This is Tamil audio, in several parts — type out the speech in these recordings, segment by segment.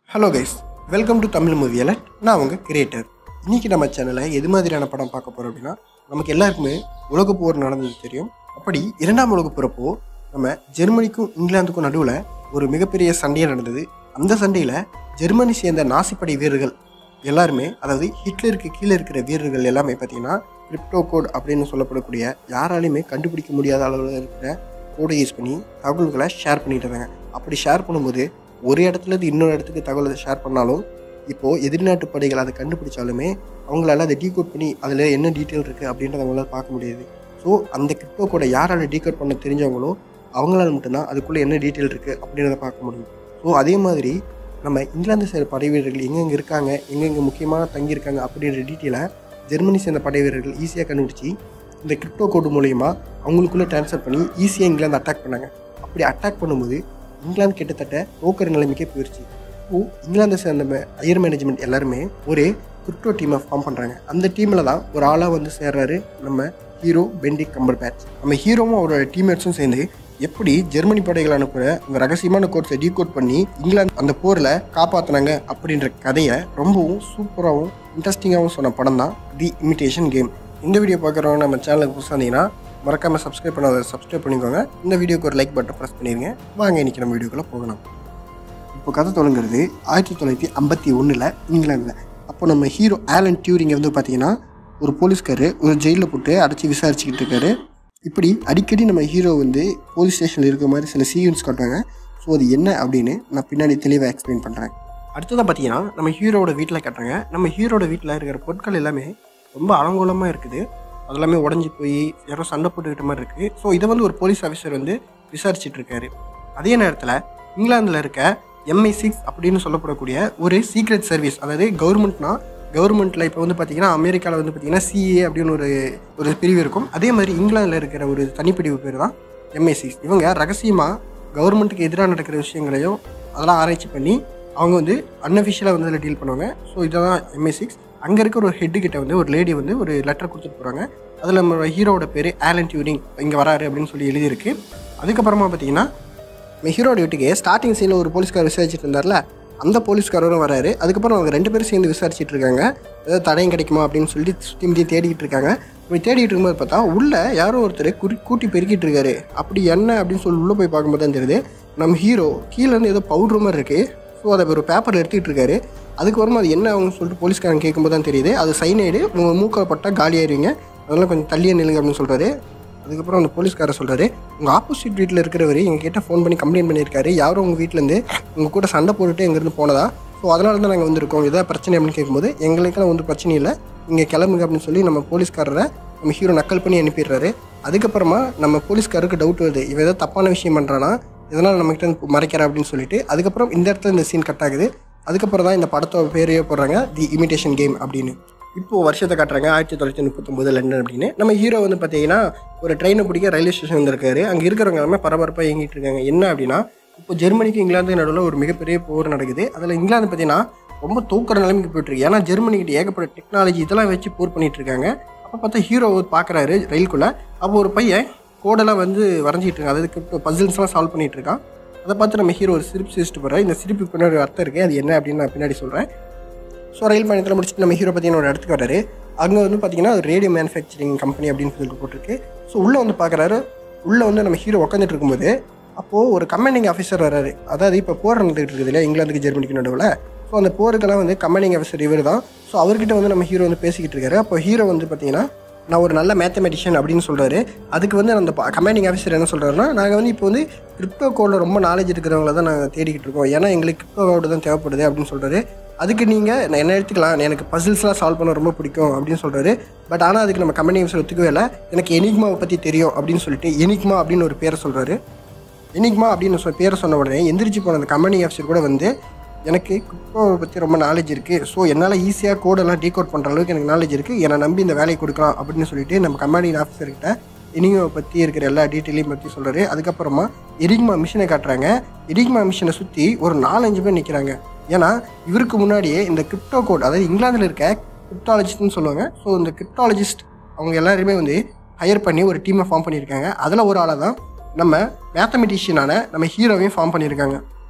hello guys welcome to Tamil movie alert நான் உங்கள் கிரியேட்டர் இன்னைக்கு நம்ம சேனலில் எது மாதிரியான படம் பார்க்க போகிறோம் அப்படின்னா நமக்கு எல்லாருக்குமே உலகப் போர் நடந்தது தெரியும் அப்படி இரண்டாம் உலகப் போகிறப்போ நம்ம ஜெர்மனிக்கும் இங்கிலாந்துக்கும் நடுவில் ஒரு மிகப்பெரிய சண்டையே நடந்தது அந்த சண்டையில் ஜெர்மனி சேர்ந்த நாசிப்படை வீரர்கள் எல்லாருமே அதாவது ஹிட்லருக்கு கீழே இருக்கிற வீரர்கள் எல்லாமே பார்த்தீங்கன்னா கிரிப்டோ கோட் அப்படின்னு சொல்லப்படக்கூடிய யாராலையுமே கண்டுபிடிக்க முடியாத அளவில் இருக்கிற கோடை யூஸ் பண்ணி தகவல்களை ஷேர் பண்ணிட்டு இருந்தாங்க அப்படி ஷேர் பண்ணும்போது ஒரு இடத்துல இருந்து இன்னொரு இடத்துக்கு தகவலை ஷேர் பண்ணாலும் இப்போது எதிர்நாட்டு படைகள் அதை கண்டுபிடிச்சாலுமே அவங்களால அதை டீகோட் பண்ணி அதில் என்ன டீட்டெயில் இருக்குது அப்படின்றத அவங்களால பார்க்க முடியாது ஸோ அந்த கிரிப்டோ கோடை யாரால டீகோட் பண்ண தெரிஞ்சவங்களோ அவங்களால மட்டும்தான் அதுக்குள்ளே என்ன டீட்டெயில் இருக்குது அப்படின்றத பார்க்க முடியும் ஸோ அதே மாதிரி நம்ம இங்கிலாந்து சேர்ந்த படை வீரர்கள் எங்கெங்கே இருக்காங்க எங்கெங்கே முக்கியமாக தங்கியிருக்காங்க அப்படின்ற டீட்டெயிலை ஜெர்மனி சேர்ந்த படை வீரர்கள் ஈஸியாக கண்டுபிடிச்சி இந்த கிரிப்டோ கோடு மூலயமா அவங்களுக்குள்ளே ட்ரான்ஸ்ஃபர் பண்ணி ஈஸியாக இங்கிலாந்து அட்டாக் பண்ணாங்க அப்படி அட்டாக் பண்ணும்போது இங்கிலாந்து கிட்டத்தட்ட ரோக்கர் நிலைமைக்கே போயிடுச்சு ஸோ இங்கிலாந்தை சேர்ந்த ஹையர் மேனேஜ்மெண்ட் எல்லாருமே ஒரு கிரிப்டோ டீமை ஃபார்ம் பண்ணுறாங்க அந்த டீமில் தான் ஒரு ஆளாக வந்து சேர்றாரு நம்ம ஹீரோ பெண்டிக் கம்பர் பேட்ச் நம்ம ஹீரோவும் அவரோட டீம்மேட்ஸும் சேர்ந்து எப்படி ஜெர்மனி படைகள் அனுப்புகிற அந்த ரகசியமான கோர்ஸை டீகோட் பண்ணி இங்கிலாந்து அந்த போரில் காப்பாற்றினாங்க அப்படின்ற கதையை ரொம்பவும் சூப்பராகவும் இன்ட்ரெஸ்டிங்காகவும் சொன்ன படம் தான் தி இமிட்டேஷன் கேம் இந்த வீடியோ பார்க்குறவங்க நம்ம சேனலுக்கு புதுசாக இருந்தீங்கன்னா மறக்காமல் சப்ஸ்கிரைப் பண்ணாத சப்ஸ்கிரைப் பண்ணிக்கோங்க இந்த வீடியோக்கு ஒரு லைக் பட்டன் ப்ரெஸ் பண்ணிடுங்க வாங்க இன்றைக்கி நம்ம வீடியோக்குள்ளே போகலாம் இப்போ கதை தொடங்குறது ஆயிரத்தி தொள்ளாயிரத்தி ஐம்பத்தி ஒன்றில் இங்கிலாந்தில் அப்போ நம்ம ஹீரோ ஆலன் டியூரிங்கை வந்து பார்த்தீங்கன்னா ஒரு போலீஸ்காரு ஒரு ஜெயிலில் போட்டு அடைச்சி விசாரிச்சுக்கிட்டு இருக்காரு இப்படி அடிக்கடி நம்ம ஹீரோ வந்து போலீஸ் ஸ்டேஷனில் இருக்க மாதிரி சில சீக்வன்ஸ் காட்டுவாங்க ஸோ அது என்ன அப்படின்னு நான் பின்னாடி தெளிவாக எக்ஸ்பிளைன் பண்ணுறேன் அடுத்ததாக பார்த்தீங்கன்னா நம்ம ஹீரோட வீட்டில் காட்டுறாங்க நம்ம ஹீரோட வீட்டில் இருக்கிற பொருட்கள் எல்லாமே ரொம்ப அலங்கோலமாக இருக்குது அது எல்லாமே உடஞ்சி போய் யாரோ சண்டை போட்டுக்கிட்ட மாதிரி இருக்குது ஸோ இதை வந்து ஒரு போலீஸ் ஆஃபீஸர் வந்து விசாரிச்சுட்டு இருக்காரு அதே நேரத்தில் இங்கிலாந்தில் இருக்க எம்ஐ சிக்ஸ் அப்படின்னு சொல்லப்படக்கூடிய ஒரு சீக்ரெட் சர்வீஸ் அதாவது கவர்மெண்ட்னா கவர்மெண்ட்டில் இப்போ வந்து பார்த்தீங்கன்னா அமெரிக்காவில் வந்து பார்த்தீங்கன்னா சிஏ அப்படின்னு ஒரு ஒரு பிரிவு இருக்கும் அதே மாதிரி இங்கிலாந்தில் இருக்கிற ஒரு தனிப்பிரிவு பேர் தான் எம்ஐ சிக்ஸ் இவங்க ரகசியமாக கவர்மெண்ட்டுக்கு எதிராக நடக்கிற விஷயங்களையும் அதெல்லாம் ஆராய்ச்சி பண்ணி அவங்க வந்து அன்அஃபிஷியலாக வந்து அதில் டீல் பண்ணுவாங்க ஸோ இதுதான் எம்ஐ சிக்ஸ் அங்கே இருக்கிற ஒரு ஹெட்டு கிட்ட வந்து ஒரு லேடி வந்து ஒரு லெட்டர் கொடுத்துட்டு போகிறாங்க அதில் நம்ம ஹீரோட பேர் ஆலன் டியூரிங் இங்கே வராரு அப்படின்னு சொல்லி எழுதியிருக்கு அதுக்கப்புறமா பார்த்தீங்கன்னா நம்ம ஹீரோட வீட்டுக்கு ஸ்டார்டிங் சீனில் ஒரு போலீஸ்கார் விசாரிச்சுட்டு இருந்தார்ல அந்த போலீஸ்காரரும் வராரு அதுக்கப்புறம் அவங்க ரெண்டு பேரும் சேர்ந்து விசாரிச்சுட்டு இருக்காங்க ஏதாவது தடயம் கிடைக்குமா அப்படின்னு சொல்லி சுற்றி முத்தி தேடிக்கிட்டு இருக்காங்க இப்படி தேடிட்டு இருக்கும்போது பார்த்தா உள்ள யாரோ ஒருத்தர் குறி கூட்டி பெருக்கிட்டு இருக்காரு அப்படி என்ன அப்படின்னு சொல்லி உள்ளே போய் பார்க்கும்போது தான் தெரியுது நம்ம ஹீரோ கீழே இருந்து ஏதோ பவுட்ரு மாதிரி இருக்குது ஸோ அதை ஒரு பேப்பரில் எடுத்துக்கிட்டு இருக்காரு அதுக்கப்புறமா அது என்ன அவங்க சொல்லிட்டு போலீஸ்காரன் கேட்கும்போது தான் தெரியுது அது சைனைடு உங்கள் மூக்கில் பட்டால் காலி ஆயிருவீங்க அதெல்லாம் கொஞ்சம் தள்ளியே நில்லுங்க அப்படின்னு சொல்கிறாரு அதுக்கப்புறம் அந்த போலீஸ்காரர் சொல்கிறாரு உங்கள் ஆப்போசிட் வீட்டில் இருக்கிறவர் எங்கள் கிட்ட ஃபோன் பண்ணி கம்ப்ளைண்ட் பண்ணியிருக்காரு யாரும் உங்கள் வீட்டிலேருந்து உங்கள் கூட சண்டை போட்டுட்டு எங்கேருந்து போனதா ஸோ அதனால தான் நாங்கள் வந்திருக்கோம் எதாவது பிரச்சனை அப்படின்னு கேட்கும்போது எங்களுக்கெல்லாம் வந்து பிரச்சனை இல்லை இங்கே கிளம்புங்க அப்படின்னு சொல்லி நம்ம போலீஸ்காரரை நம்ம ஹீரோ நக்கல் பண்ணி அனுப்பிடுறாரு அதுக்கப்புறமா நம்ம போலீஸ்காரருக்கு டவுட் வருது இவன் ஏதாவது தப்பான விஷயம் பண்ணுறானா இதனால் நம்மகிட்ட இருந்து மறைக்கிறா அப்படின்னு சொல்லிட்டு அதுக்கப்புறம் இந்த இடத்துல இந்த சீன் கட் ஆகுது அதுக்கப்புறம் தான் இந்த படத்தோட பேரையே போடுறாங்க தி இமிடேஷன் கேம் அப்படின்னு இப்போது வருஷத்தை காட்டுறாங்க ஆயிரத்தி தொள்ளாயிரத்தி முப்பத்தொம்போது லண்டன் அப்படின்னு நம்ம ஹீரோ வந்து பார்த்தீங்கன்னா ஒரு ட்ரெயினை பிடிக்க ரயில்வே ஸ்டேஷன் வந்திருக்காரு அங்கே இருக்கிறவங்க எல்லாமே பரபரப்பாக இயங்கிட்டு இருக்காங்க என்ன அப்படின்னா இப்போ ஜெர்மனிக்கு இங்கிலாந்து நடுவில் ஒரு மிகப்பெரிய போர் நடக்குது அதில் இங்கிலாந்து பார்த்தீங்கன்னா ரொம்ப தூக்குற நிலைமைக்கு போயிட்டு இருக்கு ஏன்னா ஜெர்மனிக்கிட்ட ஏகப்பட்ட டெக்னாலஜி இதெல்லாம் வச்சு போர் பண்ணிட்டு இருக்காங்க அப்போ பார்த்தா ஹீரோ பார்க்குறாரு ரயில்குள்ளே அப்போ ஒரு பையன் கோடெல்லாம் வந்து வரைஞ்சிட்டு இருக்கான் அதுக்கு பசில்ஸ்லாம் சால்வ் பண்ணிட்டு இருக்கான் அதை பார்த்து நம்ம ஹீரோ ஒரு சிரிப்பு சிரிச்சிட்டு போகிறார் இந்த சிரிப்புக்கு பின்னாடி ஒரு அர்த்தம் இருக்குது அது என்ன அப்படின்னு நான் பின்னாடி சொல்கிறேன் ஸோ ரயில் பயணத்தில் முடிச்சுட்டு நம்ம ஹீரோ பார்த்தீங்கன்னா ஒரு இடத்துக்கு வராரு அங்கே வந்து பார்த்தீங்கன்னா ரேடியோ மேனுஃபேக்சரிங் கம்பெனி அப்படின்னு சொல்லிட்டு போட்டிருக்கு ஸோ உள்ளே வந்து பார்க்குறாரு உள்ளே வந்து நம்ம ஹீரோ உட்காந்துட்டு இருக்கும்போது அப்போது ஒரு கமாண்டிங் ஆஃபீஸர் வராரு அதாவது இப்போ போர் நடந்துகிட்டு இருக்குது இல்லையா இங்கிலாந்துக்கு ஜெர்மனிக்கு நடுவில் ஸோ அந்த போருக்கெல்லாம் வந்து கமாண்டிங் ஆஃபீஸர் இவர் தான் ஸோ அவர்கிட்ட வந்து நம்ம ஹீரோ வந்து பேசிக்கிட்டு இருக்காரு அப்போ ஹீரோ வந்து பார்த்தீங்கன்னா நான் ஒரு நல்ல மேத்தமெட்டிஷியன் அப்படின்னு சொல்கிறாரு அதுக்கு வந்து அந்த கமாண்டிங் ஆஃபீஸர் என்ன சொல்கிறாருன்னா நாங்கள் வந்து இப்போ வந்து கிரிப்டோ கோடில் ரொம்ப நாலேஜ் இருக்கிறவங்கள தான் நாங்கள் தேடிக்கிட்டு இருக்கோம் ஏன்னா எங்களுக்கு கிரிப்டோ கோடு தான் தேவைப்படுது அப்படின்னு சொல்கிறாரு அதுக்கு நீங்கள் நான் என்ன எடுத்துக்கலாம் எனக்கு பசில்ஸ்லாம் சால்வ் பண்ண ரொம்ப பிடிக்கும் அப்படின்னு சொல்கிறாரு பட் ஆனால் அதுக்கு நம்ம கம்பெனி ஆஃபீஸர் ஒத்துக்கவே இல்லை எனக்கு எனிக்மாவை பற்றி தெரியும் அப்படின்னு சொல்லிட்டு எனிக்மா அப்படின்னு ஒரு பேரை சொல்கிறாரு எனிக்மா அப்படின்னு சொ பேரை சொன்ன உடனே எந்திரிச்சு போன அந்த கம்பெனி ஆஃபீஸர் கூட வந்து எனக்கு கிரிப்டோவை பற்றி ரொம்ப நாலேஜ் இருக்குது ஸோ என்னால் ஈஸியாக கோடெல்லாம் டீகோட் பண்ணுற அளவுக்கு எனக்கு நாலேஜ் இருக்குது என்னை நம்பி இந்த வேலையை கொடுக்கலாம் அப்படின்னு சொல்லிட்டு நம்ம கம்பெனி ஆஃபீஸர்கிட்ட எனிக்மாவை பற்றி இருக்கிற எல்லா டீட்டெயிலையும் பற்றி சொல்கிறாரு அதுக்கப்புறமா எரிக்மா மிஷினை காட்டுறாங்க எரிக்மா மிஷினை சுற்றி ஒரு நாலஞ்சு பேர் நிற்கிறாங்க ஏன்னா இவருக்கு முன்னாடியே இந்த கிரிப்டோ கோட் அதாவது இங்கிலாந்தில் இருக்க கிரிப்டாலஜிஸ்ட்னு சொல்லுவாங்க ஸோ இந்த கிரிப்டாலஜிஸ்ட் அவங்க எல்லாருமே வந்து ஹையர் பண்ணி ஒரு டீமை ஃபார்ம் பண்ணியிருக்காங்க அதில் ஒரு ஆளை தான் நம்ம மேத்தமெட்டிஷியனான நம்ம ஹீரோவையும் ஃபார்ம் பண்ணியிருக்காங்க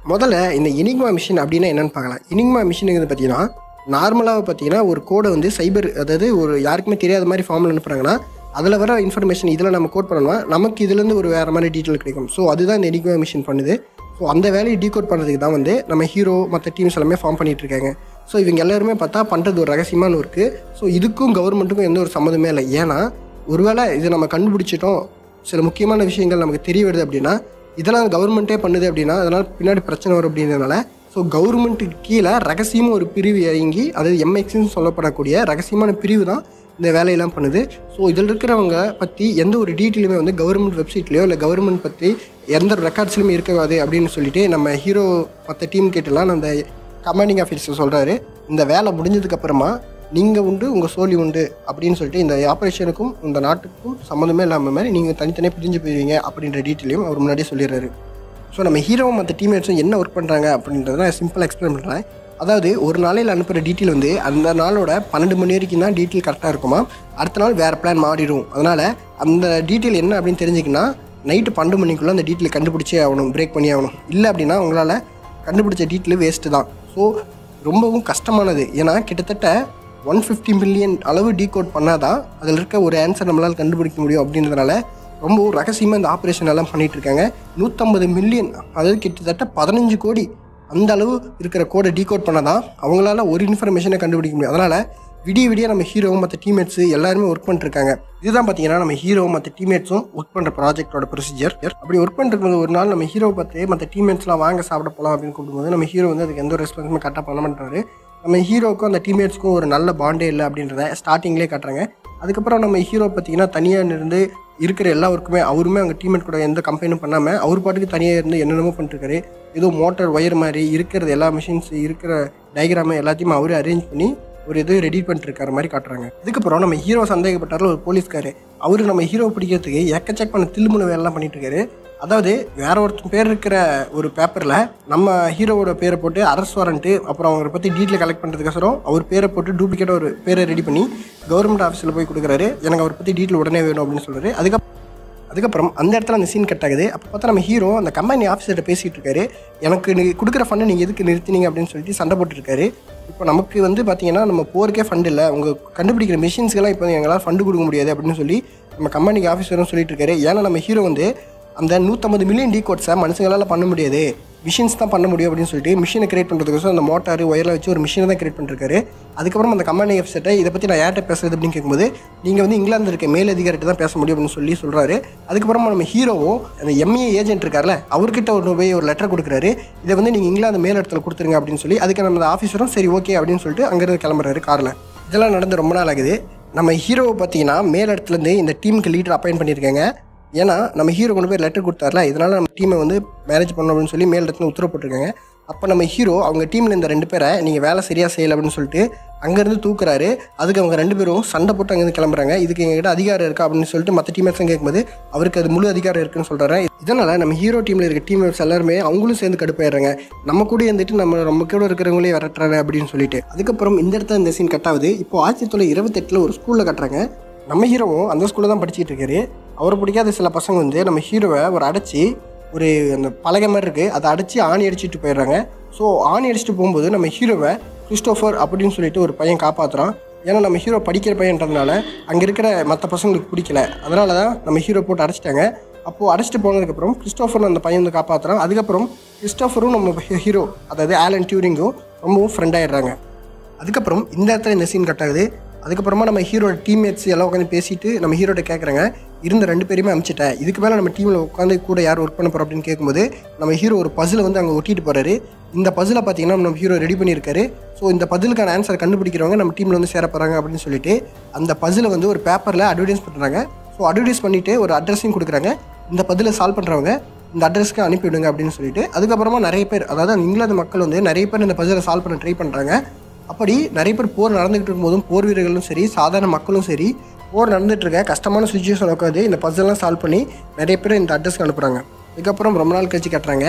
முதல்ல இந்த எனிக்மா மிஷின் அப்படின்னா என்னென்னு பார்க்கலாம் எனிக்மா மிஷினுங்கிறது பார்த்தீங்கன்னா நார்மலாக பார்த்தீங்கன்னா ஒரு கோடை வந்து சைபர் அதாவது ஒரு யாருக்குமே தெரியாத மாதிரி ஃபார்மில் அனுப்புகிறாங்கன்னா அதில் வர இன்ஃபர்மேஷன் இதில் நம்ம கோட் பண்ணோம்னா நமக்கு இதுலேருந்து ஒரு வேறு மாதிரி டீட்டெயில் கிடைக்கும் ஸோ அதுதான் இந்த எனிக்மா மிஷின் பண்ணுது ஸோ அந்த வேலையை டீகோட் பண்ணுறதுக்கு தான் வந்து நம்ம ஹீரோ மற்ற டீம்ஸ் எல்லாமே ஃபார்ம் பண்ணிட்டு இருக்காங்க ஸோ இவங்க எல்லாருமே பார்த்தா பண்ணுறது ஒரு ரகசியமான ஒர்க்கு ஸோ இதுக்கும் கவர்மெண்ட்டுக்கும் எந்த ஒரு சம்மந்தமே இல்லை ஏன்னா ஒருவேளை இது நம்ம கண்டுபிடிச்சிட்டோம் சில முக்கியமான விஷயங்கள் நமக்கு தெரிய வருது அப்படின்னா இதெல்லாம் கவர்மெண்ட்டே பண்ணுது அப்படின்னா அதனால் பின்னாடி பிரச்சனை வரும் அப்படின்றதுனால ஸோ கவர்மெண்ட்டுக்கு கீழே ரகசியமாக ஒரு பிரிவு இறங்கி அதாவது எம்எக்ஸ்ன்னு சொல்லப்படக்கூடிய ரகசியமான பிரிவு தான் இந்த வேலையெல்லாம் பண்ணுது ஸோ இதில் இருக்கிறவங்க பற்றி எந்த ஒரு டீட்டெயிலுமே வந்து கவர்மெண்ட் வெப்சைட்லையோ இல்லை கவர்மெண்ட் பற்றி எந்த ரெக்கார்ட்ஸ்லையுமே இருக்கக்கூடாது அப்படின்னு சொல்லிட்டு நம்ம ஹீரோ மற்ற டீம் கிட்டலாம் அந்த கமாண்டிங் ஆஃபீஸர் சொல்கிறாரு இந்த வேலை முடிஞ்சதுக்கப்புறமா நீங்கள் உண்டு உங்கள் சோழி உண்டு அப்படின்னு சொல்லிட்டு இந்த ஆப்ரேஷனுக்கும் இந்த நாட்டுக்கும் சம்மந்தமே இல்லாமல் மாதிரி நீங்கள் தனித்தனியாக பிரிஞ்சு போயிருவீங்க அப்படின்ற டீட்டெயிலையும் அவர் முன்னாடியே சொல்லிடுறாரு ஸோ நம்ம ஹீரோவும் மற்ற டீம்மேட்ஸும் என்ன ஒர்க் பண்ணுறாங்க அப்படின்றத நான் சிம்பிளாக எக்ஸ்பிளைன் பண்ணுறேன் அதாவது ஒரு நாளையில் அனுப்புகிற டீட்டெயில் வந்து அந்த நாளோட பன்னெண்டு மணி வரைக்கும் தான் டீட்டெயில் கரெக்டாக இருக்குமா அடுத்த நாள் வேறு பிளான் மாறிடும் அதனால் அந்த டீட்டெயில் என்ன அப்படின்னு தெரிஞ்சுக்கினா நைட்டு பன்னெண்டு மணிக்குள்ளே அந்த டீட்டெயில் கண்டுபிடிச்சே ஆகணும் பிரேக் பண்ணி ஆகணும் இல்லை அப்படின்னா உங்களால் கண்டுபிடிச்ச டீட்டெயில் வேஸ்ட்டு தான் ஸோ ரொம்பவும் கஷ்டமானது ஏன்னா கிட்டத்தட்ட ஒன் ஃபிஃப்டி மில்லியன் அளவு டீகோட் பண்ணால் தான் அதில் இருக்க ஒரு ஆன்சர் நம்மளால் கண்டுபிடிக்க முடியும் அப்படின்றதுனால ரொம்ப ரகசியமாக இந்த ஆப்ரேஷன் எல்லாம் பண்ணிட்டு இருக்காங்க நூற்றம்பது மில்லியன் அதாவது கிட்டத்தட்ட பதினஞ்சு கோடி அந்த அளவு இருக்கிற கோடை டீகோட் பண்ணால் தான் அவங்களால ஒரு இன்ஃபர்மேஷனை கண்டுபிடிக்க முடியும் அதனால் விடிய விடிய நம்ம ஹீரோவும் மற்ற டீம்மேட்ஸு எல்லாருமே ஒர்க் பண்ணிருக்காங்க இதுதான் பார்த்தீங்கன்னா நம்ம ஹீரோவும் மற்ற டீம்மேட்ஸும் ஒர்க் பண்ணுற ப்ராஜெக்டோட ப்ரொசீஜர் அப்படி ஒர்க் பண்ணுறது ஒரு நாள் நம்ம ஹீரோவை பார்த்து மற்ற டீம்மேட்ஸ்லாம் வாங்க சாப்பிட போகலாம் அப்படின்னு கூப்பிடும்போது நம்ம ஹீரோ வந்து அதுக்கு எந்த ஒரு ரெஸ்பான்ஸுமே கரெக்டாக பண்ண மாட்டாரு நம்ம ஹீரோக்கும் அந்த டீம்மேட்ஸ்க்கும் ஒரு நல்ல பாண்டே இல்லை அப்படின்றத ஸ்டார்டிங்லேயே காட்டுறாங்க அதுக்கப்புறம் நம்ம ஹீரோ பார்த்தீங்கன்னா தனியாக இருந்து இருக்கிற எல்லா ஒர்க்குமே அவருமே அவங்க டீம்மேட் கூட எந்த கம்பெனியும் பண்ணாமல் அவர் பாட்டுக்கு தனியாக இருந்து என்னென்னமோ பண்ணிருக்காரு ஏதோ மோட்டார் ஒயர் மாதிரி இருக்கிறது எல்லா மிஷின்ஸ் இருக்கிற டயக்ராமை எல்லாத்தையும் அவரே அரேஞ்ச் பண்ணி ஒரு இது ரெடி பண்ணிருக்காரு மாதிரி காட்டுறாங்க இதுக்கப்புறம் நம்ம ஹீரோ சந்தேகப்பட்டாரில் ஒரு போலீஸ்காரு அவரு நம்ம ஹீரோ பிடிக்கிறதுக்கு எக்கச்சக்கமான தில்முன வேலைலாம் பண்ணிட்டு இருக்காரு அதாவது வேற ஒருத்தன் பேர் இருக்கிற ஒரு பேப்பரில் நம்ம ஹீரோவோட பேரை போட்டு அரஸ்ட் வாரண்ட்டு அப்புறம் அவங்களை பற்றி டீட்டெயில் கலெக்ட் பண்ணுறதுக்கோசரம் அவர் பேரை போட்டு டூப்ளிகேட்டாக ஒரு பேரை ரெடி பண்ணி கவர்மெண்ட் ஆஃபீஸில் போய் கொடுக்குறாரு எனக்கு அவரை பற்றி டீட்டெயில் உடனே வேணும் அப்படின்னு சொல்கிறாரு அதுக்கப்புறம் அதுக்கப்புறம் அந்த இடத்துல அந்த சீன் கட் ஆகுது அப்போ பார்த்தா நம்ம ஹீரோ அந்த கம்பெனி ஆஃபீஸர்கிட்ட பேசிகிட்டு இருக்காரு எனக்கு நீ கொடுக்குற ஃபண்டை நீங்கள் எதுக்கு நிறுத்தினீங்க அப்படின்னு சொல்லிட்டு சண்டை போட்டுருக்காரு இப்போ நமக்கு வந்து பார்த்தீங்கன்னா நம்ம போருக்கே ஃபண்ட் இல்லை உங்கள் கண்டுபிடிக்கிற மிஷின்ஸ்க்கெல்லாம் இப்போ எங்களால் ஃபண்டு கொடுக்க முடியாது அப்படின்னு சொல்லி நம்ம கம்பெனிக்கு ஆஃபீஸரும் சொல்லிட்டு இருக்காரு ஏன்னா நம்ம ஹீரோ வந்து அந்த நூற்றம்பது மில்லியன் டீ கோட்ஸை மனுஷங்களால் பண்ண முடியாது மிஷின்ஸ் தான் பண்ண முடியும் அப்படின்னு சொல்லிட்டு மிஷினை கிரியேட் பண்ணுறதுக்கோசம் அந்த மோட்டார் ஒயரில் வச்சு ஒரு மிஷினை தான் கிரியேட் பண்ணிருக்காரு அதுக்கப்புறம் அந்த கம்பெனி வெப்சைட்டை இதை பற்றி நான் யார்கிட்ட பேசுறது அப்படின்னு கேட்கும்போது நீங்கள் வந்து இங்கிலாந்து இருக்க மேல் அதிகாரிட்ட தான் பேச முடியும் அப்படின்னு சொல்லி சொல்கிறாரு அதுக்கப்புறமா நம்ம ஹீரோவும் அந்த எம்ஏ ஏஜென்ட் இருக்கார்ல அவர்கிட்ட ஒரு போய் ஒரு லெட்டர் கொடுக்குறாரு இதை வந்து நீங்கள் இங்கிலாந்து மேல் இடத்துல கொடுத்துருங்க அப்படின்னு சொல்லி அதுக்கு நம்ம ஆஃபீஸரும் சரி ஓகே அப்படின்னு சொல்லிட்டு அங்கேருந்து கிளம்புறாரு காரில் இதெல்லாம் நடந்து ரொம்ப நாள் ஆகுது நம்ம ஹீரோவை பார்த்தீங்கன்னா மேல் இடத்துலேருந்து இந்த டீமுக்கு லீடர் அப்பாயின்ட் பண்ணியிருக்காங்க ஏன்னா நம்ம ஹீரோ கொண்டு போய் லெட்டர் கொடுத்தாருல இதனால நம்ம டீமை வந்து மேனேஜ் பண்ணணும் அப்படின்னு சொல்லி மேல் இடத்துல உத்தரவு போட்டிருக்காங்க அப்போ நம்ம ஹீரோ அவங்க டீமில் இந்த ரெண்டு பேரை நீங்கள் வேலை சரியாக செய்யலை அப்படின்னு சொல்லிட்டு அங்கேருந்து தூக்குறாரு அதுக்கு அவங்க ரெண்டு பேரும் சண்டை போட்டு அங்கேருந்து கிளம்புறாங்க இதுக்கு எங்ககிட்ட அதிகாரம் இருக்கா அப்படின்னு சொல்லிட்டு மற்ற டீமேட்ஸும் கேட்கும்போது அவருக்கு அது முழு அதிகாரம் இருக்குன்னு சொல்கிறாரு இதனால் நம்ம ஹீரோ டீமில் இருக்க டீம்மேட்ஸ் எல்லாருமே அவங்களும் சேர்ந்து கடுப்பாயிடுறாங்க நம்ம கூட இருந்துட்டு நம்ம நம்ம கூட இருக்கிறவங்களே விரட்டுறாரு அப்படின்னு சொல்லிட்டு அதுக்கப்புறம் இந்த இடத்துல இந்த சீன் கட் ஆகுது இப்போ ஆயிரத்தி தொள்ளாயிரத்தி இருபத்தெட்டில் ஒரு ஸ்கூலில் கட்டுறாங்க நம்ம ஹீரோவும் அந்த ஸ்கூலில் தான் படிச்சுட்டு இருக்காரு அவரை பிடிக்காத சில பசங்க வந்து நம்ம ஹீரோவை ஒரு அடைச்சி ஒரு அந்த பலகை மாதிரி இருக்குது அதை அடித்து ஆணி அடிச்சுட்டு போயிடுறாங்க ஸோ ஆணி அடிச்சுட்டு போகும்போது நம்ம ஹீரோவை கிறிஸ்டோஃபர் அப்படின்னு சொல்லிட்டு ஒரு பையன் காப்பாற்றுறான் ஏன்னா நம்ம ஹீரோ படிக்கிற பையன்றதுனால அங்கே இருக்கிற மற்ற பசங்களுக்கு பிடிக்கல அதனால தான் நம்ம ஹீரோ போட்டு அடைச்சிட்டாங்க அப்போது அடைச்சிட்டு போனதுக்கப்புறம் கிறிஸ்டோஃபர் அந்த பையன் வந்து காப்பாற்றுறான் அதுக்கப்புறம் கிறிஸ்டோஃபரும் நம்ம ஹீரோ அதாவது ஆலன் டியூரிங்கும் ரொம்பவும் ஃப்ரெண்ட் ஆயிடுறாங்க அதுக்கப்புறம் இந்த இடத்துல இந்த சீன் கட் ஆகுது அதுக்கப்புறமா நம்ம ஹீரோட டீம்மேட்ஸ் எல்லாம் உட்காந்து பேசிட்டு நம்ம ஹீரோட கேட்குறாங்க இருந்த ரெண்டு பேருமே அமிச்சிட்டேன் இதுக்கு மேலே நம்ம டீமில் உட்காந்து கூட யார் ஒர்க் பண்ண போகிறோம் அப்படின்னு கேட்கும்போது நம்ம ஹீரோ ஒரு பசில் வந்து அங்கே ஒட்டிட்டு போகிறாரு இந்த பசிலை பார்த்தீங்கன்னா நம்ம ஹீரோ ரெடி பண்ணியிருக்காரு ஸோ இந்த பசிலுக்கான ஆன்சர் கண்டுபிடிக்கிறவங்க நம்ம டீமில் வந்து சேர போகிறாங்க அப்படின்னு சொல்லிட்டு அந்த பசிலை வந்து ஒரு பேப்பரில் அட்வர்டைஸ் பண்ணுறாங்க ஸோ அட்வர்டைஸ் பண்ணிவிட்டு ஒரு அட்ரஸையும் கொடுக்குறாங்க இந்த பதிலை சால்வ் பண்ணுறவங்க இந்த அட்ரஸ்க்கு அனுப்பிவிடுங்க அப்படின்னு சொல்லிட்டு அதுக்கப்புறமா நிறைய பேர் அதாவது அந்த இங்கிலாந்து மக்கள் வந்து நிறைய பேர் இந்த பசிலை சால்வ் பண்ண ட்ரை பண்ணுறாங்க அப்படி நிறைய பேர் போர் நடந்துகிட்டு இருக்கும்போதும் போர் வீரர்களும் சரி சாதாரண மக்களும் சரி போர் நடந்துட்டு இருக்க கஷ்டமான சுச்சுவேஷன் உட்காந்து இந்த பஸ்ஸெல்லாம் சால்வ் பண்ணி நிறைய பேர் இந்த அட்ரஸ்க்கு அனுப்புகிறாங்க இதுக்கப்புறம் ரொம்ப நாள் கழிச்சு கட்டுறாங்க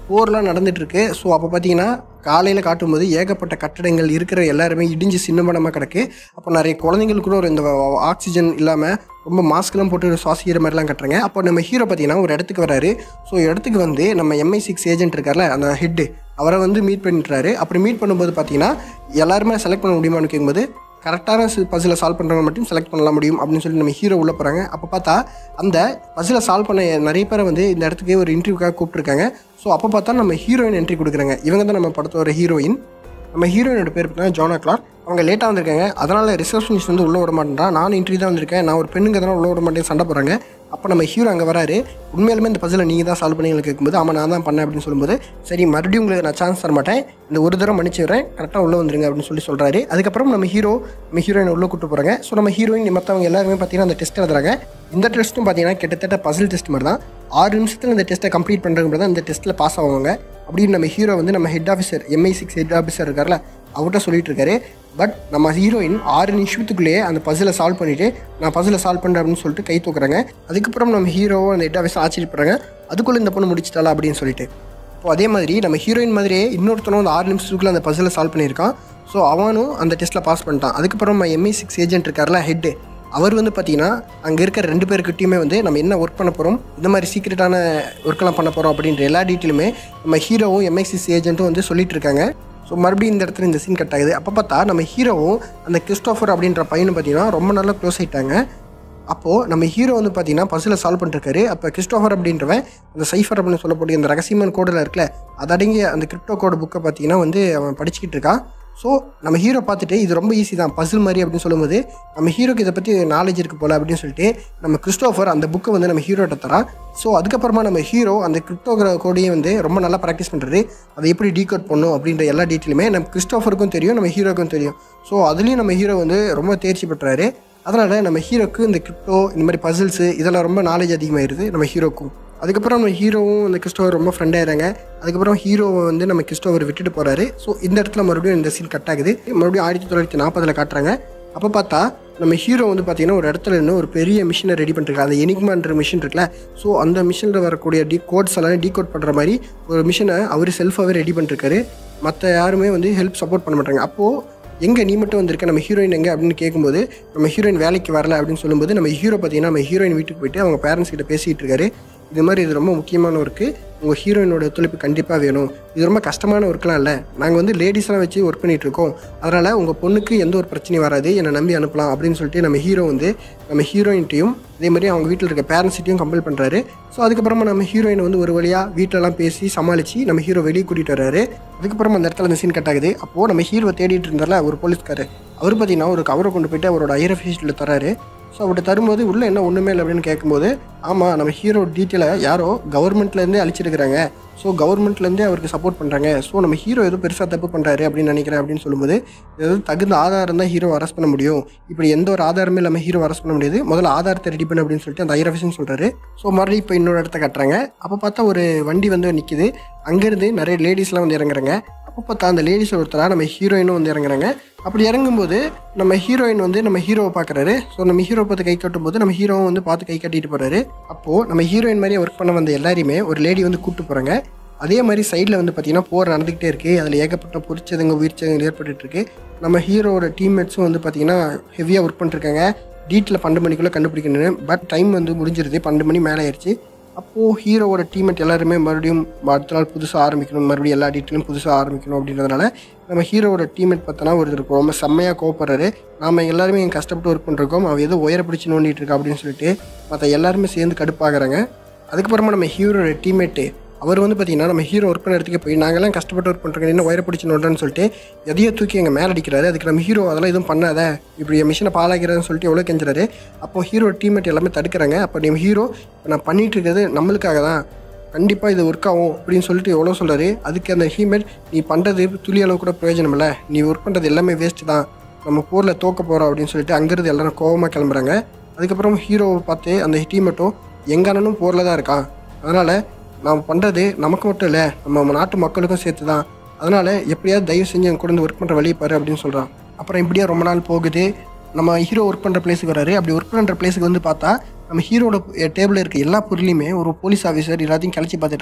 போர்லாம் நடந்துட்டு இருக்கு ஸோ அப்போ பார்த்தீங்கன்னா காலையில் காட்டும்போது ஏகப்பட்ட கட்டடங்கள் இருக்கிற எல்லாருமே இடிஞ்சு சின்னமனமாக கிடக்கு அப்போ நிறைய குழந்தைங்களுக்கு கூட ஒரு இந்த ஆக்சிஜன் இல்லாமல் ரொம்ப மாஸ்க்லாம் போட்டு சுவாசிக்கிற மாதிரிலாம் கட்டுறாங்க அப்போ நம்ம ஹீரோ பார்த்தீங்கன்னா ஒரு இடத்துக்கு வராரு ஸோ இடத்துக்கு வந்து நம்ம எம்ஐ சிக்ஸ் ஏஜென்ட் இருக்கார்ல அந்த ஹெட்டு அவரை வந்து மீட் பண்ணிட்டுறாரு அப்படி மீட் பண்ணும்போது பார்த்தீங்கன்னா எல்லாருமே செலக்ட் பண்ண முடியுமான்னு கேட்கும்போது கரெக்டான பசிலை சால்வ் பண்ணுறவங்க மட்டும் செலக்ட் பண்ணலாம் முடியும் அப்படின்னு சொல்லி நம்ம ஹீரோ உள்ளே போகிறாங்க அப்போ பார்த்தா அந்த பசிலை சால்வ் பண்ண நிறைய பேரை வந்து இந்த இடத்துக்கு ஒரு இன்டர்வியூக்காக கூப்பிட்ருக்காங்க ஸோ அப்போ பார்த்தா நம்ம ஹீரோயின் என்ட்ரி கொடுக்குறாங்க இவங்க தான் நம்ம படத்தோட ஹீரோயின் நம்ம ஹீரோயினோட பேர் பார்த்தீங்கன்னா ஜோனா கிளார்க் அவங்க லேட்டாக வந்திருக்காங்க அதனால் ரிசப்ஷனிஸ்ட் வந்து உள்ளே விட மாட்டேன்றான் நான் இன்ட்ரி தான் வந்திருக்கேன் நான் ஒரு பெண்ணுங்க தான் உள்ள விட மாட்டேன் சண்டை போகிறாங்க அப்போ நம்ம ஹீரோ அங்கே வராரு உண்மையிலுமே இந்த பசிலை நீங்கள் தான் சால்வ் பண்ணி கேட்கும்போது ஆமாம் நான் தான் பண்ணேன் அப்படின்னு சொல்லும்போது சரி மறுபடியும் உங்களுக்கு நான் சான்ஸ் தர மாட்டேன் இந்த ஒரு தடவை மன்னிச்சிடுறேன் கரெக்டாக உள்ளே வந்துருங்க அப்படின்னு சொல்லி சொல்கிறாரு அதுக்கப்புறம் நம்ம ஹீரோ நம்ம ஹீரோயின் உள்ளே கூட்டு போகிறாங்க ஸோ நம்ம ஹீரோயின் மற்றவங்க எல்லாருமே பார்த்தீங்கன்னா அந்த டெஸ்ட் எழுதுறாங்க இந்த டெஸ்ட்டும் பார்த்தீங்கன்னா கிட்டத்தட்ட பசில் டெஸ்ட் மாதிரி தான் ஆறு நிமிஷத்தில் இந்த டெஸ்ட்டை கம்ப்ளீட் பண்ணுறவங்க தான் இந்த டெஸ்ட்டில் பாஸ் ஆவாங்க அப்படின்னு நம்ம ஹீரோ வந்து நம்ம head officer MI six head officer இருக்கார்ல அவர்கிட்ட சொல்லிட்டு இருக்காரு பட் நம்ம ஹீரோயின் ஆறு நிமிஷத்துக்குள்ளேயே அந்த பசிலை சால்வ் பண்ணிட்டு நான் பசிலை சால்வ் பண்ணுறேன் அப்படின்னு சொல்லிட்டு கை தூக்குறாங்க அதுக்கப்புறம் நம்ம ஹீரோவும் அந்த ஹெட் ஆஃபீஸர் ஆச்சரியப்படுறாங்க அதுக்குள்ளே இந்த பொண்ணு முடிச்சிட்டாளா அப்படின்னு சொல்லிட்டு இப்போ அதே மாதிரி நம்ம ஹீரோயின் மாதிரியே இன்னொருத்தனும் அந்த ஆறு நிமிஷத்துக்குள்ள அந்த பசிலை சால்வ் பண்ணியிருக்கான் ஸோ அவனும் அந்த டெஸ்ட்டில் பாஸ் பண்ணிட்டான் அதுக்கப்புறம் நம்ம எம்ஐ சிக்ஸ் ஏஜென்ட் இருக்கார்ல ஹெட்டு அவர் வந்து பார்த்தீங்கன்னா அங்கே இருக்கிற ரெண்டு பேருக்கிட்டையுமே வந்து நம்ம என்ன ஒர்க் பண்ண போகிறோம் இந்த மாதிரி சீக்ரெட்டான ஒர்க்கெல்லாம் பண்ண போகிறோம் அப்படின்ற எல்லா டீட்டெயிலுமே நம்ம ஹீரோவும் எம்ஐசிஸ் ஏஜென்ட்டும் வந்து சொல்லிட்டு இருக்காங்க ஸோ மறுபடியும் இந்த இடத்துல இந்த சீன் கட் ஆகுது அப்போ பார்த்தா நம்ம ஹீரோவும் அந்த கிறிஸ்டோஃபர் அப்படின்ற பையனும் பார்த்தீங்கன்னா ரொம்ப நல்லா க்ளோஸ் ஆகிட்டாங்க அப்போது நம்ம ஹீரோ வந்து பார்த்தீங்கன்னா பஸ்ஸில் சால்வ் பண்ணிருக்காரு அப்போ கிறிஸ்டோஃபர் அப்படின்றவன் அந்த சைஃபர் அப்படின்னு சொல்லக்கூடிய அந்த ரகசியமான கோடில் இருக்குல்ல அது அடங்கிய அந்த கிரிப்டோ கோடு புக்கை பார்த்தீங்கன்னா வந்து அவன் படிச்சுக்கிட்டு இருக்கான் ஸோ நம்ம ஹீரோ பார்த்துட்டு இது ரொம்ப ஈஸி தான் பசில் மாதிரி அப்படின்னு சொல்லும்போது நம்ம ஹீரோக்கு இதை பற்றி நாலேஜ் இருக்குது போல அப்படின்னு சொல்லிட்டு நம்ம கிறிஸ்டோஃபர் அந்த புக்கை வந்து நம்ம ஹீரோட்ட தரான் ஸோ அதுக்கப்புறமா நம்ம ஹீரோ அந்த கிரிப்டோ கோடையும் வந்து ரொம்ப நல்லா ப்ராக்டிஸ் பண்ணுறது அதை எப்படி டீகோட் பண்ணும் அப்படின்ற எல்லா டீட்டெயிலுமே நம்ம கிறிஸ்டோஃபருக்கும் தெரியும் நம்ம ஹீரோக்கும் தெரியும் ஸோ அதுலேயும் நம்ம ஹீரோ வந்து ரொம்ப தேர்ச்சி பெற்றாரு அதனால் நம்ம ஹீரோக்கு இந்த கிரிப்டோ இந்த மாதிரி பசில்ஸு இதெல்லாம் ரொம்ப நாலேஜ் அதிகமாகிடுது நம்ம ஹீரோக்கும் அதுக்கப்புறம் நம்ம ஹீரோவும் இந்த கிறிஸ்டோவர் ரொம்ப ஃப்ரெண்ட் ஆயிடுறாங்க அதுக்கப்புறம் ஹீரோவை வந்து நம்ம கிறிஸ்டோவர் விட்டுட்டு போகிறாரு ஸோ இந்த இடத்துல மறுபடியும் இந்த சீன் கட் ஆகுது மறுபடியும் ஆயிரத்தி தொள்ளாயிரத்தி நாற்பதில் காட்டுறாங்க அப்போ பார்த்தா நம்ம ஹீரோ வந்து பார்த்தீங்கன்னா ஒரு இடத்துல இருந்து ஒரு பெரிய மிஷினை ரெடி பண்ணிருக்காங்க அந்த எனிக்மான்ற மிஷின் இருக்குல்ல ஸோ அந்த மிஷினில் வரக்கூடிய டி கோட்ஸ் எல்லாம் டீகோட் பண்ணுற மாதிரி ஒரு மிஷினை அவர் செல்ஃபாகவே ரெடி பண்ணிருக்காரு மற்ற யாருமே வந்து ஹெல்ப் சப்போர்ட் பண்ண மாட்டாங்க அப்போது எங்கே நீ மட்டும் வந்திருக்க நம்ம ஹீரோயின் எங்கே அப்படின்னு கேட்கும்போது நம்ம ஹீரோயின் வேலைக்கு வரல அப்படின்னு சொல்லும்போது நம்ம ஹீரோ பார்த்தீங்கன்னா நம்ம ஹீரோயின் வீட்டுக்கு போயிட்டு அவங்க பேரண்ட்ஸ் கிட்ட பேசிகிட்டு இருக்காரு இது மாதிரி இது ரொம்ப முக்கியமான ஒர்க்கு உங்கள் ஹீரோயினோட ஒத்துழைப்பு கண்டிப்பாக வேணும் இது ரொம்ப கஷ்டமான ஒர்க்லாம் இல்லை நாங்கள் வந்து லேடிஸ்லாம் வச்சு ஒர்க் பண்ணிகிட்டு இருக்கோம் அதனால் உங்கள் பொண்ணுக்கு எந்த ஒரு பிரச்சனையும் வராது என்னை நம்பி அனுப்பலாம் அப்படின்னு சொல்லிட்டு நம்ம ஹீரோ வந்து நம்ம ஹீரோயின்ட்டையும் அதே மாதிரி அவங்க வீட்டில் இருக்க பேரண்ட்ஸ்கிட்டையும் கம்பல் பண்ணுறாரு ஸோ அதுக்கப்புறமா நம்ம ஹீரோயின் வந்து ஒரு வழியாக வீட்டிலலாம் பேசி சமாளித்து நம்ம ஹீரோ வெளியே கூட்டிகிட்டு வர்றாரு அதுக்கப்புறம் அந்த இடத்துல அந்த சீன் கட் ஆகுது அப்போது நம்ம ஹீரோவை தேடிட்டு இருந்தால ஒரு போலீஸ்காரர் அவர் பார்த்தீங்கன்னா ஒரு கவரை கொண்டு போயிட்டு அவரோட ஐயர் ஃபீஸ்டில் தராரு ஸோ அவர்கிட்ட தரும்போது உள்ளே என்ன ஒன்றுமே இல்லை அப்படின்னு கேட்கும்போது ஆமாம் நம்ம ஹீரோ டீட்டெயிலை யாரோ கவர்மெண்ட்லேருந்தே அழிச்சிருக்கிறாங்க ஸோ கவர்மெண்ட்லேருந்தே அவருக்கு சப்போர்ட் பண்ணுறாங்க ஸோ நம்ம ஹீரோ ஏதோ பெருசாக தப்பு பண்ணுறாரு அப்படின்னு நினைக்கிறேன் அப்படின்னு சொல்லும்போது ஏதாவது தகுந்த ஆதாரம் தான் ஹீரோ அரெஸ்ட் பண்ண முடியும் இப்படி எந்த ஒரு ஆதாரமே இல்லாமல் ஹீரோ அரெஸ்ட் பண்ண முடியாது முதல்ல ஆதாரத்தை ரெடி பண்ணு அப்படின்னு சொல்லிட்டு அந்த ஐரஃபிஷன் சொல்கிறாரு ஸோ மறுபடியும் இப்போ இன்னொரு இடத்த கட்டுறாங்க அப்போ பார்த்தா ஒரு வண்டி வந்து நிற்கிது அங்கேருந்து நிறைய லேடிஸ்லாம் வந்து இறங்குறாங்க அப்போ பார்த்தா அந்த லேடிஸ் ஒருத்தராக நம்ம ஹீரோயினும் வந்து இறங்குறாங்க அப்படி இறங்கும்போது நம்ம ஹீரோயின் வந்து நம்ம ஹீரோவை பார்க்குறாரு ஸோ நம்ம ஹீரோ பார்த்து கை கட்டும்போது நம்ம ஹீரோவும் வந்து பார்த்து கை கட்டிட்டு போகிறாரு அப்போது நம்ம ஹீரோயின் மாதிரியே ஒர்க் பண்ண வந்த எல்லாரையுமே ஒரு லேடி வந்து கூப்பிட்டு போகிறாங்க அதே மாதிரி சைடில் வந்து பார்த்தீங்கன்னா போர் நடந்துக்கிட்டே இருக்குது அதில் ஏகப்பட்ட பொரிச்சதுங்க உயிர்ச்சதுங்க ஏற்பட்டுட்டு இருக்கு நம்ம ஹீரோவோட டீம்மேட்ஸும் வந்து பார்த்தீங்கன்னா ஹெவியாக ஒர்க் பண்ணிருக்காங்க டீட்டில் பன்னெண்டு மணிக்குள்ளே கண்டுபிடிக்கணும் பட் டைம் வந்து முடிஞ்சிருது பன்னெண்டு மணி மேலே ஆயிடுச்சு அப்போது ஹீரோவோட டீம்மேட் எல்லாருமே மறுபடியும் அடுத்த நாள் புதுசாக ஆரம்பிக்கணும் மறுபடியும் எல்லா டீட்டெயிலும் புதுசாக ஆரம்பிக்கணும் அப்படின்றதுனால நம்ம ஹீரோவோட டீம்மேட் பார்த்தோன்னா ஒருத்தர் ரொம்ப செம்மையாக கோவப்படுறாரு நாம எல்லாருமே இங்கே கஷ்டப்பட்டு ஒர்க் பண்ணிருக்கோம் அவன் ஏதோ உயர பிடிச்சி நோண்டிட்டு இருக்கா அப்படின்னு சொல்லிட்டு மற்ற எல்லாருமே சேர்ந்து கடுப்பாகிறாங்க அதுக்கப்புறமா நம்ம ஹீரோட டீம்மேட்டு அவர் வந்து பார்த்தீங்கன்னா நம்ம ஹீரோ ஒர்க் பண்ண இடத்துக்கு போய் நாங்கெல்லாம் கஷ்டப்பட்டு ஒர்க் பண்ணுறோம் என்ன உயர பிடிச்சி நோண்டுறேன்னு சொல்லிட்டு எதையோ தூக்கி எங்கள் மேலே அடிக்கிறாரு அதுக்கு நம்ம ஹீரோ அதெல்லாம் எதுவும் பண்ணாத இப்படி என் மிஷினை பாலாகிறதுன்னு சொல்லிட்டு எவ்வளோ கெஞ்சுறாரு அப்போ ஹீரோ டீம்மேட் எல்லாமே தடுக்கிறாங்க அப்போ நம்ம ஹீரோ நான் பண்ணிட்டு இருக்கிறது நம்மளுக்காக தான் கண்டிப்பாக இது ஒர்க் ஆகும் அப்படின்னு சொல்லிட்டு எவ்வளோ சொல்கிறாரு அதுக்கு அந்த ஹீமேட் நீ பண்ணுறது துளி அளவு கூட பிரயோஜனம் இல்லை நீ ஒர்க் பண்ணுறது எல்லாமே வேஸ்ட்டு தான் நம்ம போரில் தோக்க போகிறோம் அப்படின்னு சொல்லிட்டு அங்கேருந்து எல்லாரும் கோவமாக கிளம்புறாங்க அதுக்கப்புறம் ஹீரோவை பார்த்து அந்த டீமேட்டும் எங்கள் அண்ணனும் போரில் தான் இருக்கான் அதனால் நாம் பண்ணுறது நமக்கு மட்டும் இல்லை நம்ம நாட்டு மக்களுக்கும் சேர்த்து தான் அதனால் எப்படியாவது தயவு செஞ்சு என் கூட இருந்து ஒர்க் பண்ணுற வழியை பாரு அப்படின்னு சொல்கிறான் அப்புறம் இப்படியே ரொம்ப நாள் போகுது நம்ம ஹீரோ ஒர்க் பண்ணுற பிளேஸுக்கு வராரு அப்படி ஒர்க் பண்ணுற பிளேஸுக்கு வந்து பார்த்தா நம்ம ஹீரோட டேபிளில் இருக்க எல்லா பொருளையுமே ஒரு போலீஸ் ஆஃபீஸர் எல்லாத்தையும் கிளச்சி பார்த்துட்டு இருக்கான்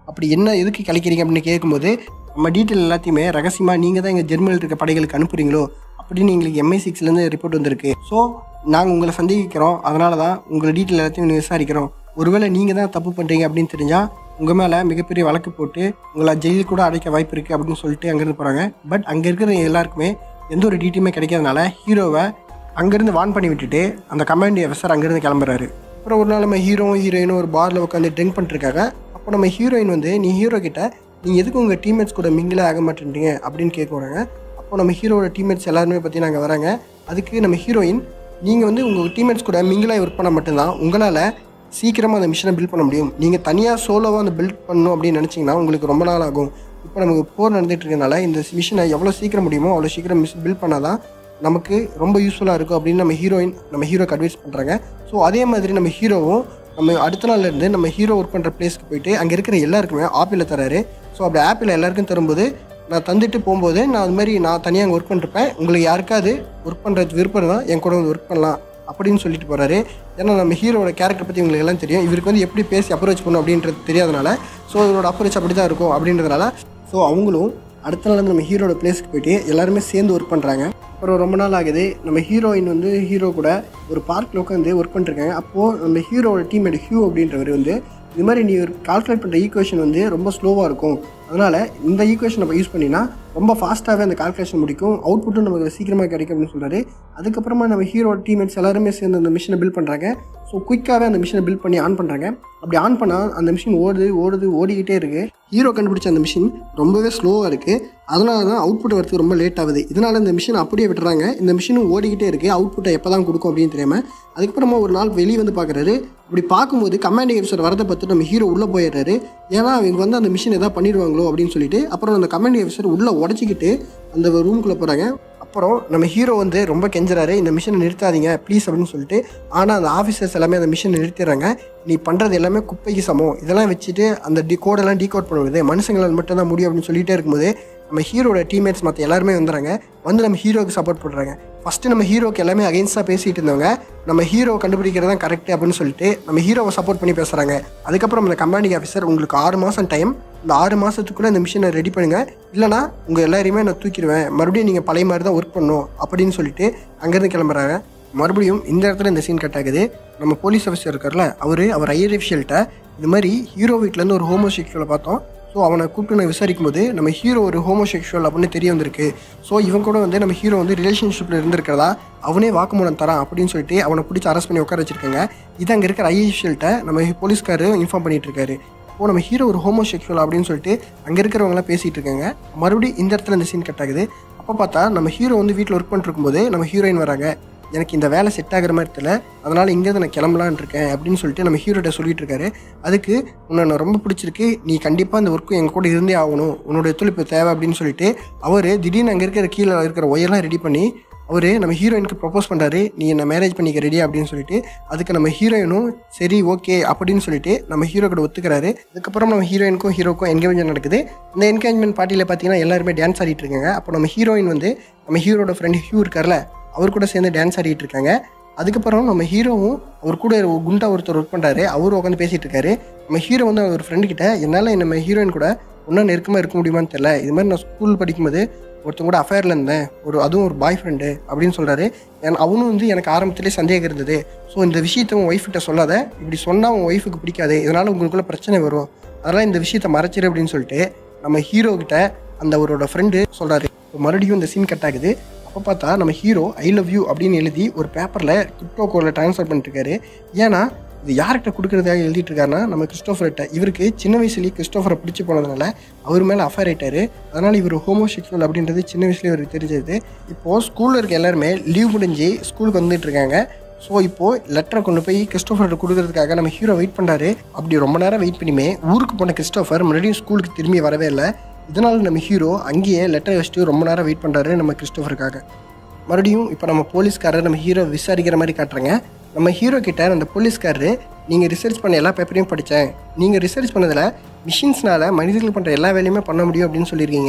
அப்படி என்ன எதுக்கு கலைக்கிறீங்க அப்படின்னு கேட்கும்போது நம்ம டீட்டெயில் எல்லாத்தையுமே ரகசியமாக நீங்கள் தான் எங்கள் ஜெர்மனியில் இருக்க படைகளுக்கு அனுப்புறீங்களோ அப்படின்னு எங்களுக்கு எம்ஐ சிக்ஸ்லேருந்து ரிப்போர்ட் வந்திருக்கு ஸோ நாங்கள் உங்களை சந்தேகிக்கிறோம் அதனால தான் உங்களை டீட்டெயில் எல்லாத்தையும் விசாரிக்கிறோம் ஒருவேளை நீங்கள் தான் தப்பு பண்ணுறீங்க அப்படின்னு தெரிஞ்சால் உங்கள் மேலே மிகப்பெரிய வழக்கு போட்டு உங்களை ஜெயில் கூட அடைக்க வாய்ப்பு இருக்குது அப்படின்னு சொல்லிட்டு அங்கேருந்து போகிறாங்க பட் அங்கே இருக்கிற எல்லாருக்குமே எந்த ஒரு டீட்டெயிலுமே கிடைக்காதனால ஹீரோவை அங்கேருந்து வான் பண்ணி விட்டுட்டு அந்த கமாண்ட் ஆஃபீஸர் அங்கேருந்து கிளம்புறாரு அப்புறம் ஒரு நாள் நம்ம ஹீரோவும் ஹீரோயினும் ஒரு பாரில் உட்காந்து ட்ரிங்க் பண்ணிட்டுருக்காங்க அப்போ நம்ம ஹீரோயின் வந்து நீ ஹீரோ கிட்ட நீங்கள் எதுக்கு உங்கள் டீம்மேட்ஸ் கூட மிங்கிலே ஆக மாட்டேன்றீங்க அப்படின்னு கேட்க வராங்க அப்போ நம்ம ஹீரோவோட டீம்மேட்ஸ் எல்லாருமே பற்றி நாங்கள் வராங்க அதுக்கு நம்ம ஹீரோயின் நீங்கள் வந்து உங்கள் டீம்மேட்ஸ் கூட மிங்கிலாக ஒர்க் பண்ண மட்டும்தான் உங்களால் சீக்கிரமாக அந்த மிஷினை பில்ட் பண்ண முடியும் நீங்கள் தனியாக சோலோவாக அந்த பில்ட் பண்ணணும் அப்படின்னு நினச்சிங்கன்னா உங்களுக்கு ரொம்ப நாள் ஆகும் இப்போ நமக்கு போர் நடந்துட்டு இருக்கனால இந்த மிஷினை எவ்வளோ சீக்கிரம் முடியுமோ அவ்வளோ சீக்கிரம் மிஷின் பில்ட் பண்ணால் தான் நமக்கு ரொம்ப யூஸ்ஃபுல்லாக இருக்கும் அப்படின்னு நம்ம ஹீரோயின் நம்ம ஹீரோக்கு அட்வைஸ் பண்ணுறாங்க ஸோ அதே மாதிரி நம்ம ஹீரோவும் நம்ம அடுத்த நாள்ல இருந்து நம்ம ஹீரோ ஒர்க் பண்ணுற பிளேஸ்க்கு போயிட்டு அங்கே இருக்கிற எல்லாருக்குமே ஆப்பிள் தராரு ஸோ அப்படி ஆப்பிள் எல்லாருக்கும் தரும்போது நான் தந்துட்டு போகும்போது நான் அது மாதிரி நான் தனியாக அங்கே ஒர்க் பண்ணிருப்பேன் உங்களுக்கு யாருக்காவது ஒர்க் பண்ணுறது விருப்பம் தான் என் கூட வந்து ஒர்க் பண்ணலாம் அப்படின்னு சொல்லிட்டு போகிறாரு ஏன்னா நம்ம ஹீரோட கேரக்டர் பற்றி உங்களுக்கு எல்லாம் தெரியும் இவருக்கு வந்து எப்படி பேசி அப்ரோச் பண்ணும் அப்படின்றது தெரியாதனால ஸோ இவரோட அப்ரோச் அப்படி தான் இருக்கும் அப்படின்றதுனால ஸோ அவங்களும் அடுத்த நாள் வந்து நம்ம ஹீரோட பிளேஸ்க்கு போயிட்டு எல்லாருமே சேர்ந்து ஒர்க் பண்ணுறாங்க அப்புறம் ரொம்ப நாள் ஆகுது நம்ம ஹீரோயின் வந்து ஹீரோ கூட ஒரு பார்க்கில் உட்காந்து ஒர்க் பண்ணிருக்காங்க அப்போது நம்ம ஹீரோட டீம்மேட் ஹியூ அப்படின்றவர் வந்து இது மாதிரி நீ ஒரு கால்குலேட் பண்ணுற ஈக்குவேஷன் வந்து ரொம்ப ஸ்லோவாக இருக்கும் அதனால் இந்த ஈக்குவேஷன் நம்ம யூஸ் பண்ணினா ரொம்ப ஃபாஸ்ட்டாகவே அந்த கால்குலேஷன் முடிக்கும் அவுட்புட்டும் நமக்கு சீக்கிரமாக கிடைக்கும் அப்படின்னு சொல்கிறாரு அதுக்கப்புறமா நம்ம ஹீரோட டீம்மேட்ஸ் எல்லாருமே சேர்ந்து அந்த மிஷினை பில்ட் பண்ணுறாங்க ஸோ குயிக்காகவே அந்த மிஷினை பில்ட் பண்ணி ஆன் பண்ணுறாங்க அப்படி ஆன் பண்ணால் அந்த மிஷின் ஓடுது ஓடுது ஓடிக்கிட்டே இருக்குது ஹீரோ கண்டுபிடிச்ச அந்த மிஷின் ரொம்பவே ஸ்லோவாக இருக்குது அதனால தான் அவுட்புட் வரதுக்கு ரொம்ப லேட் ஆகுது இதனால் இந்த மிஷின் அப்படியே விட்டுறாங்க இந்த மிஷினும் ஓடிக்கிட்டே இருக்குது அவுட்புட்டை எப்போ தான் கொடுக்கும் அப்படின்னு தெரியாமல் அதுக்கப்புறமா ஒரு நாள் வெளியே வந்து பார்க்குறாரு அப்படி பார்க்கும்போது கமாண்டிங் ஆஃபீஸர் வரதை பார்த்துட்டு நம்ம ஹீரோ உள்ளே போயிடுறாரு ஏன்னா அவங்க வந்து அந்த மிஷின் எதாவது பண்ணிடுவாங்களோ அப்படின்னு சொல்லிட்டு அப்புறம் அந்த கமாண்டிங் ஆஃபீஸர் உள்ளே உடச்சிக்கிட்டு அந்த ரூம்குள்ளே போகிறாங்க அப்புறம் நம்ம ஹீரோ வந்து ரொம்ப கெஞ்சுறாரு இந்த மிஷினை நிறுத்தாதீங்க ப்ளீஸ் அப்படின்னு சொல்லிட்டு ஆனால் அந்த ஆஃபீஸர்ஸ் எல்லாமே அந்த மிஷினை நிறுத்திடுறாங்க நீ பண்ணுறது எல்லாமே குப்பைக்கு சமம் இதெல்லாம் வச்சுட்டு அந்த டி கோடெல்லாம் டீகோட் பண்ணுவது மனுஷங்களால் மட்டும்தான் முடியும் அப்படின்னு சொல்லிட்டே இருக்கும்போது நம்ம ஹீரோட டீம்மேட்ஸ் மற்ற எல்லாருமே வந்துடுறாங்க வந்து நம்ம ஹீரோக்கு சப்போர்ட் பண்ணுறாங்க ஃபஸ்ட்டு நம்ம ஹீரோக்கு எல்லாமே அகெயின்ஸ்டாக பேசிகிட்டு இருந்தவங்க நம்ம ஹீரோ கண்டுபிடிக்கிறது தான் கரெக்ட் அப்படின்னு சொல்லிட்டு நம்ம ஹீரோவை சப்போர்ட் பண்ணி பேசுகிறாங்க அதுக்கப்புறம் அந்த கமாண்டிங் ஆஃபீஸர் உங்களுக்கு ஆறு மாதம் டைம் இந்த ஆறு மாதத்துக்குள்ளே இந்த மிஷினை ரெடி பண்ணுங்கள் இல்லைனா உங்கள் எல்லாரையுமே நான் தூக்கிடுவேன் மறுபடியும் நீங்கள் பழைய மாதிரி தான் ஒர்க் பண்ணணும் அப்படின்னு சொல்லிட்டு அங்கேருந்து கிளம்புறாங்க மறுபடியும் இந்த இடத்துல இந்த சீன் கட் ஆகுது நம்ம போலீஸ் ஆஃபீஸர் இருக்கார்ல அவர் அவர் ஐயர் அஃபிஷியல்கிட்ட இது மாதிரி ஹீரோ வீட்டிலேருந்து ஒரு ஹோமோசெக்ஷுவலை பார்த்தோம் ஸோ அவனை கூப்பிட்டு நான் விசாரிக்கும் போது நம்ம ஹீரோ ஒரு ஹோமோசெக்ஷுவல் அப்படின்னு தெரிய வந்திருக்கு ஸோ இவன் கூட வந்து நம்ம ஹீரோ வந்து ரிலேஷன்ஷிப்பில் இருந்திருக்கிறதா அவனே வாக்குமூலம் தரான் அப்படின்னு சொல்லிட்டு அவனை பிடிச்சி அரெஸ்ட் பண்ணி உட்கார வச்சிருக்காங்க இது அங்கே இருக்கிற ஐஎஃபிஷியல்கிட்ட நம்ம போலீஸ்காரு இன்ஃபார்ம் பண்ணிட்டு இருக்காரு இப்போ நம்ம ஹீரோ ஒரு ஹோமோசெக்ஷுவல் அப்படின்னு சொல்லிட்டு அங்கே இருக்கிறவங்களாம் பேசிகிட்டு இருக்காங்க மறுபடியும் இந்த இடத்துல இந்த சீன் கட் ஆகுது அப்போ பார்த்தா நம்ம ஹீரோ வந்து வீட்டில் ஒர்க் பண்ணிட்டு இருக்கும்போது நம்ம ஹீரோயின் வராங்க எனக்கு இந்த வேலை செட் ஆகிற மாதிரி தெரியல அதனால் இங்கேருந்து நான் கிளம்பலான் இருக்கேன் அப்படின்னு சொல்லிட்டு நம்ம ஹீரோட்ட சொல்லிட்டு இருக்காரு அதுக்கு உன்னை நான் ரொம்ப பிடிச்சிருக்கு நீ கண்டிப்பாக இந்த ஒர்க்கும் எங்கள் கூட இருந்தே ஆகணும் உன்னோட ஒத்துழைப்பு தேவை அப்படின்னு சொல்லிட்டு அவர் திடீர்னு அங்கே இருக்கிற கீழே இருக்கிற ஒயர்லாம் ரெடி பண்ணி அவர் நம்ம ஹீரோயினுக்கு ப்ரப்போஸ் பண்ணுறாரு நீ என்ன மேரேஜ் பண்ணிக்க ரெடி அப்படின்னு சொல்லிட்டு அதுக்கு நம்ம ஹீரோயினும் சரி ஓகே அப்படின்னு சொல்லிட்டு நம்ம ஹீரோ கூட ஒத்துக்கிறாரு அதுக்கப்புறம் நம்ம ஹீரோயினுக்கும் ஹீரோக்கும் என்கேஜ்மெண்ட் நடக்குது இந்த என்கேஜ்மெண்ட் பார்ட்டியில் பார்த்தீங்கன்னா எல்லாருமே டான்ஸ் ஆடிட்டு இருக்காங்க அப்போ நம்ம ஹீரோயின் வந்து நம்ம ஹீரோட ஃப்ரெண்ட் ஹியூ இருக்கார்ல அவர் கூட சேர்ந்து டான்ஸ் ஆடிட்டு இருக்காங்க அதுக்கப்புறம் நம்ம ஹீரோவும் அவர் கூட ஒரு குண்டா ஒருத்தர் ஒர்க் பண்ணுறாரு அவரும் உட்காந்து பேசிகிட்டு இருக்காரு நம்ம ஹீரோ வந்து அவர் ஃப்ரெண்டு கிட்ட என்னால் நம்ம ஹீரோயின் கூட இன்னும் நெருக்கமாக இருக்க முடியுமான்னு தெரியல இது மாதிரி நான் ஸ்கூல் படிக்கும்போது ஒருத்தங்க கூட அஃபேரில் இருந்தேன் ஒரு அதுவும் ஒரு பாய் ஃப்ரெண்டு அப்படின்னு சொல்கிறாரு அவனும் வந்து எனக்கு ஆரம்பத்திலே சந்தேகம் இருந்தது ஸோ இந்த விஷயத்தை உன் ஒய்ஃப்கிட்ட சொல்லாத இப்படி சொன்னால் உன் ஒய்ஃபுக்கு பிடிக்காது இதனால் உங்களுக்குள்ள பிரச்சனை வரும் அதெல்லாம் இந்த விஷயத்தை மறைச்சிரு அப்படின்னு சொல்லிட்டு நம்ம ஹீரோ கிட்ட அந்த அவரோட ஃப்ரெண்டு சொல்கிறாரு மறுபடியும் இந்த சீன் கட் ஆகுது அப்போ பார்த்தா நம்ம ஹீரோ ஐ லவ் யூ அப்படின்னு எழுதி ஒரு பேப்பரில் கிரிப்டோ கோடில் ட்ரான்ஸ்ஃபர் பண்ணிட்டுருக்காரு ஏன்னா இது யார்கிட்ட கொடுக்குறதாக எழுதிட்டு இருக்காருன்னா நம்ம கிறிஸ்டோஃபர்கிட்ட இவருக்கு சின்ன வயசுலேயே கிறிஸ்டோஃபரை பிடிச்சி போனதுனால அவர் மேலே அஃபேர் ஆயிட்டாரு அதனால் இவர் ஹோமோசெக்சுவல் அப்படின்றது சின்ன வயசுலேயே இவருக்கு தெரிஞ்சது இப்போது ஸ்கூலில் இருக்க எல்லாருமே லீவ் முடிஞ்சு ஸ்கூலுக்கு வந்துட்டு இருக்காங்க ஸோ இப்போது லெட்டரை கொண்டு போய் கிறிஸ்டோஃபர்கிட்ட கொடுக்கறதுக்காக நம்ம ஹீரோ வெயிட் பண்ணுறாரு அப்படி ரொம்ப நேரம் வெயிட் பண்ணியுமே ஊருக்கு போன கிறிஸ்டோஃபர் மறுபடியும் ஸ்கூலுக்கு திரும்பி வரவே இல்லை இதனால் நம்ம ஹீரோ அங்கேயே லெட்டர் வச்சுட்டு ரொம்ப நேரம் வெயிட் பண்ணுறாரு நம்ம கிறிஸ்டோஃபருக்காக மறுபடியும் இப்போ நம்ம போலீஸ்காரர் நம்ம ஹீரோ விசாரிக்கிற மாதிரி காட்டுறாங்க நம்ம ஹீரோ கிட்ட அந்த போலீஸ்காரரு நீங்கள் ரிசர்ச் பண்ண எல்லா பேப்பரையும் படித்தேன் நீங்கள் ரிசர்ச் பண்ணதில் மிஷின்ஸ்னால மனிதர்கள் பண்ணுற எல்லா வேலையுமே பண்ண முடியும் அப்படின்னு சொல்லியிருக்கீங்க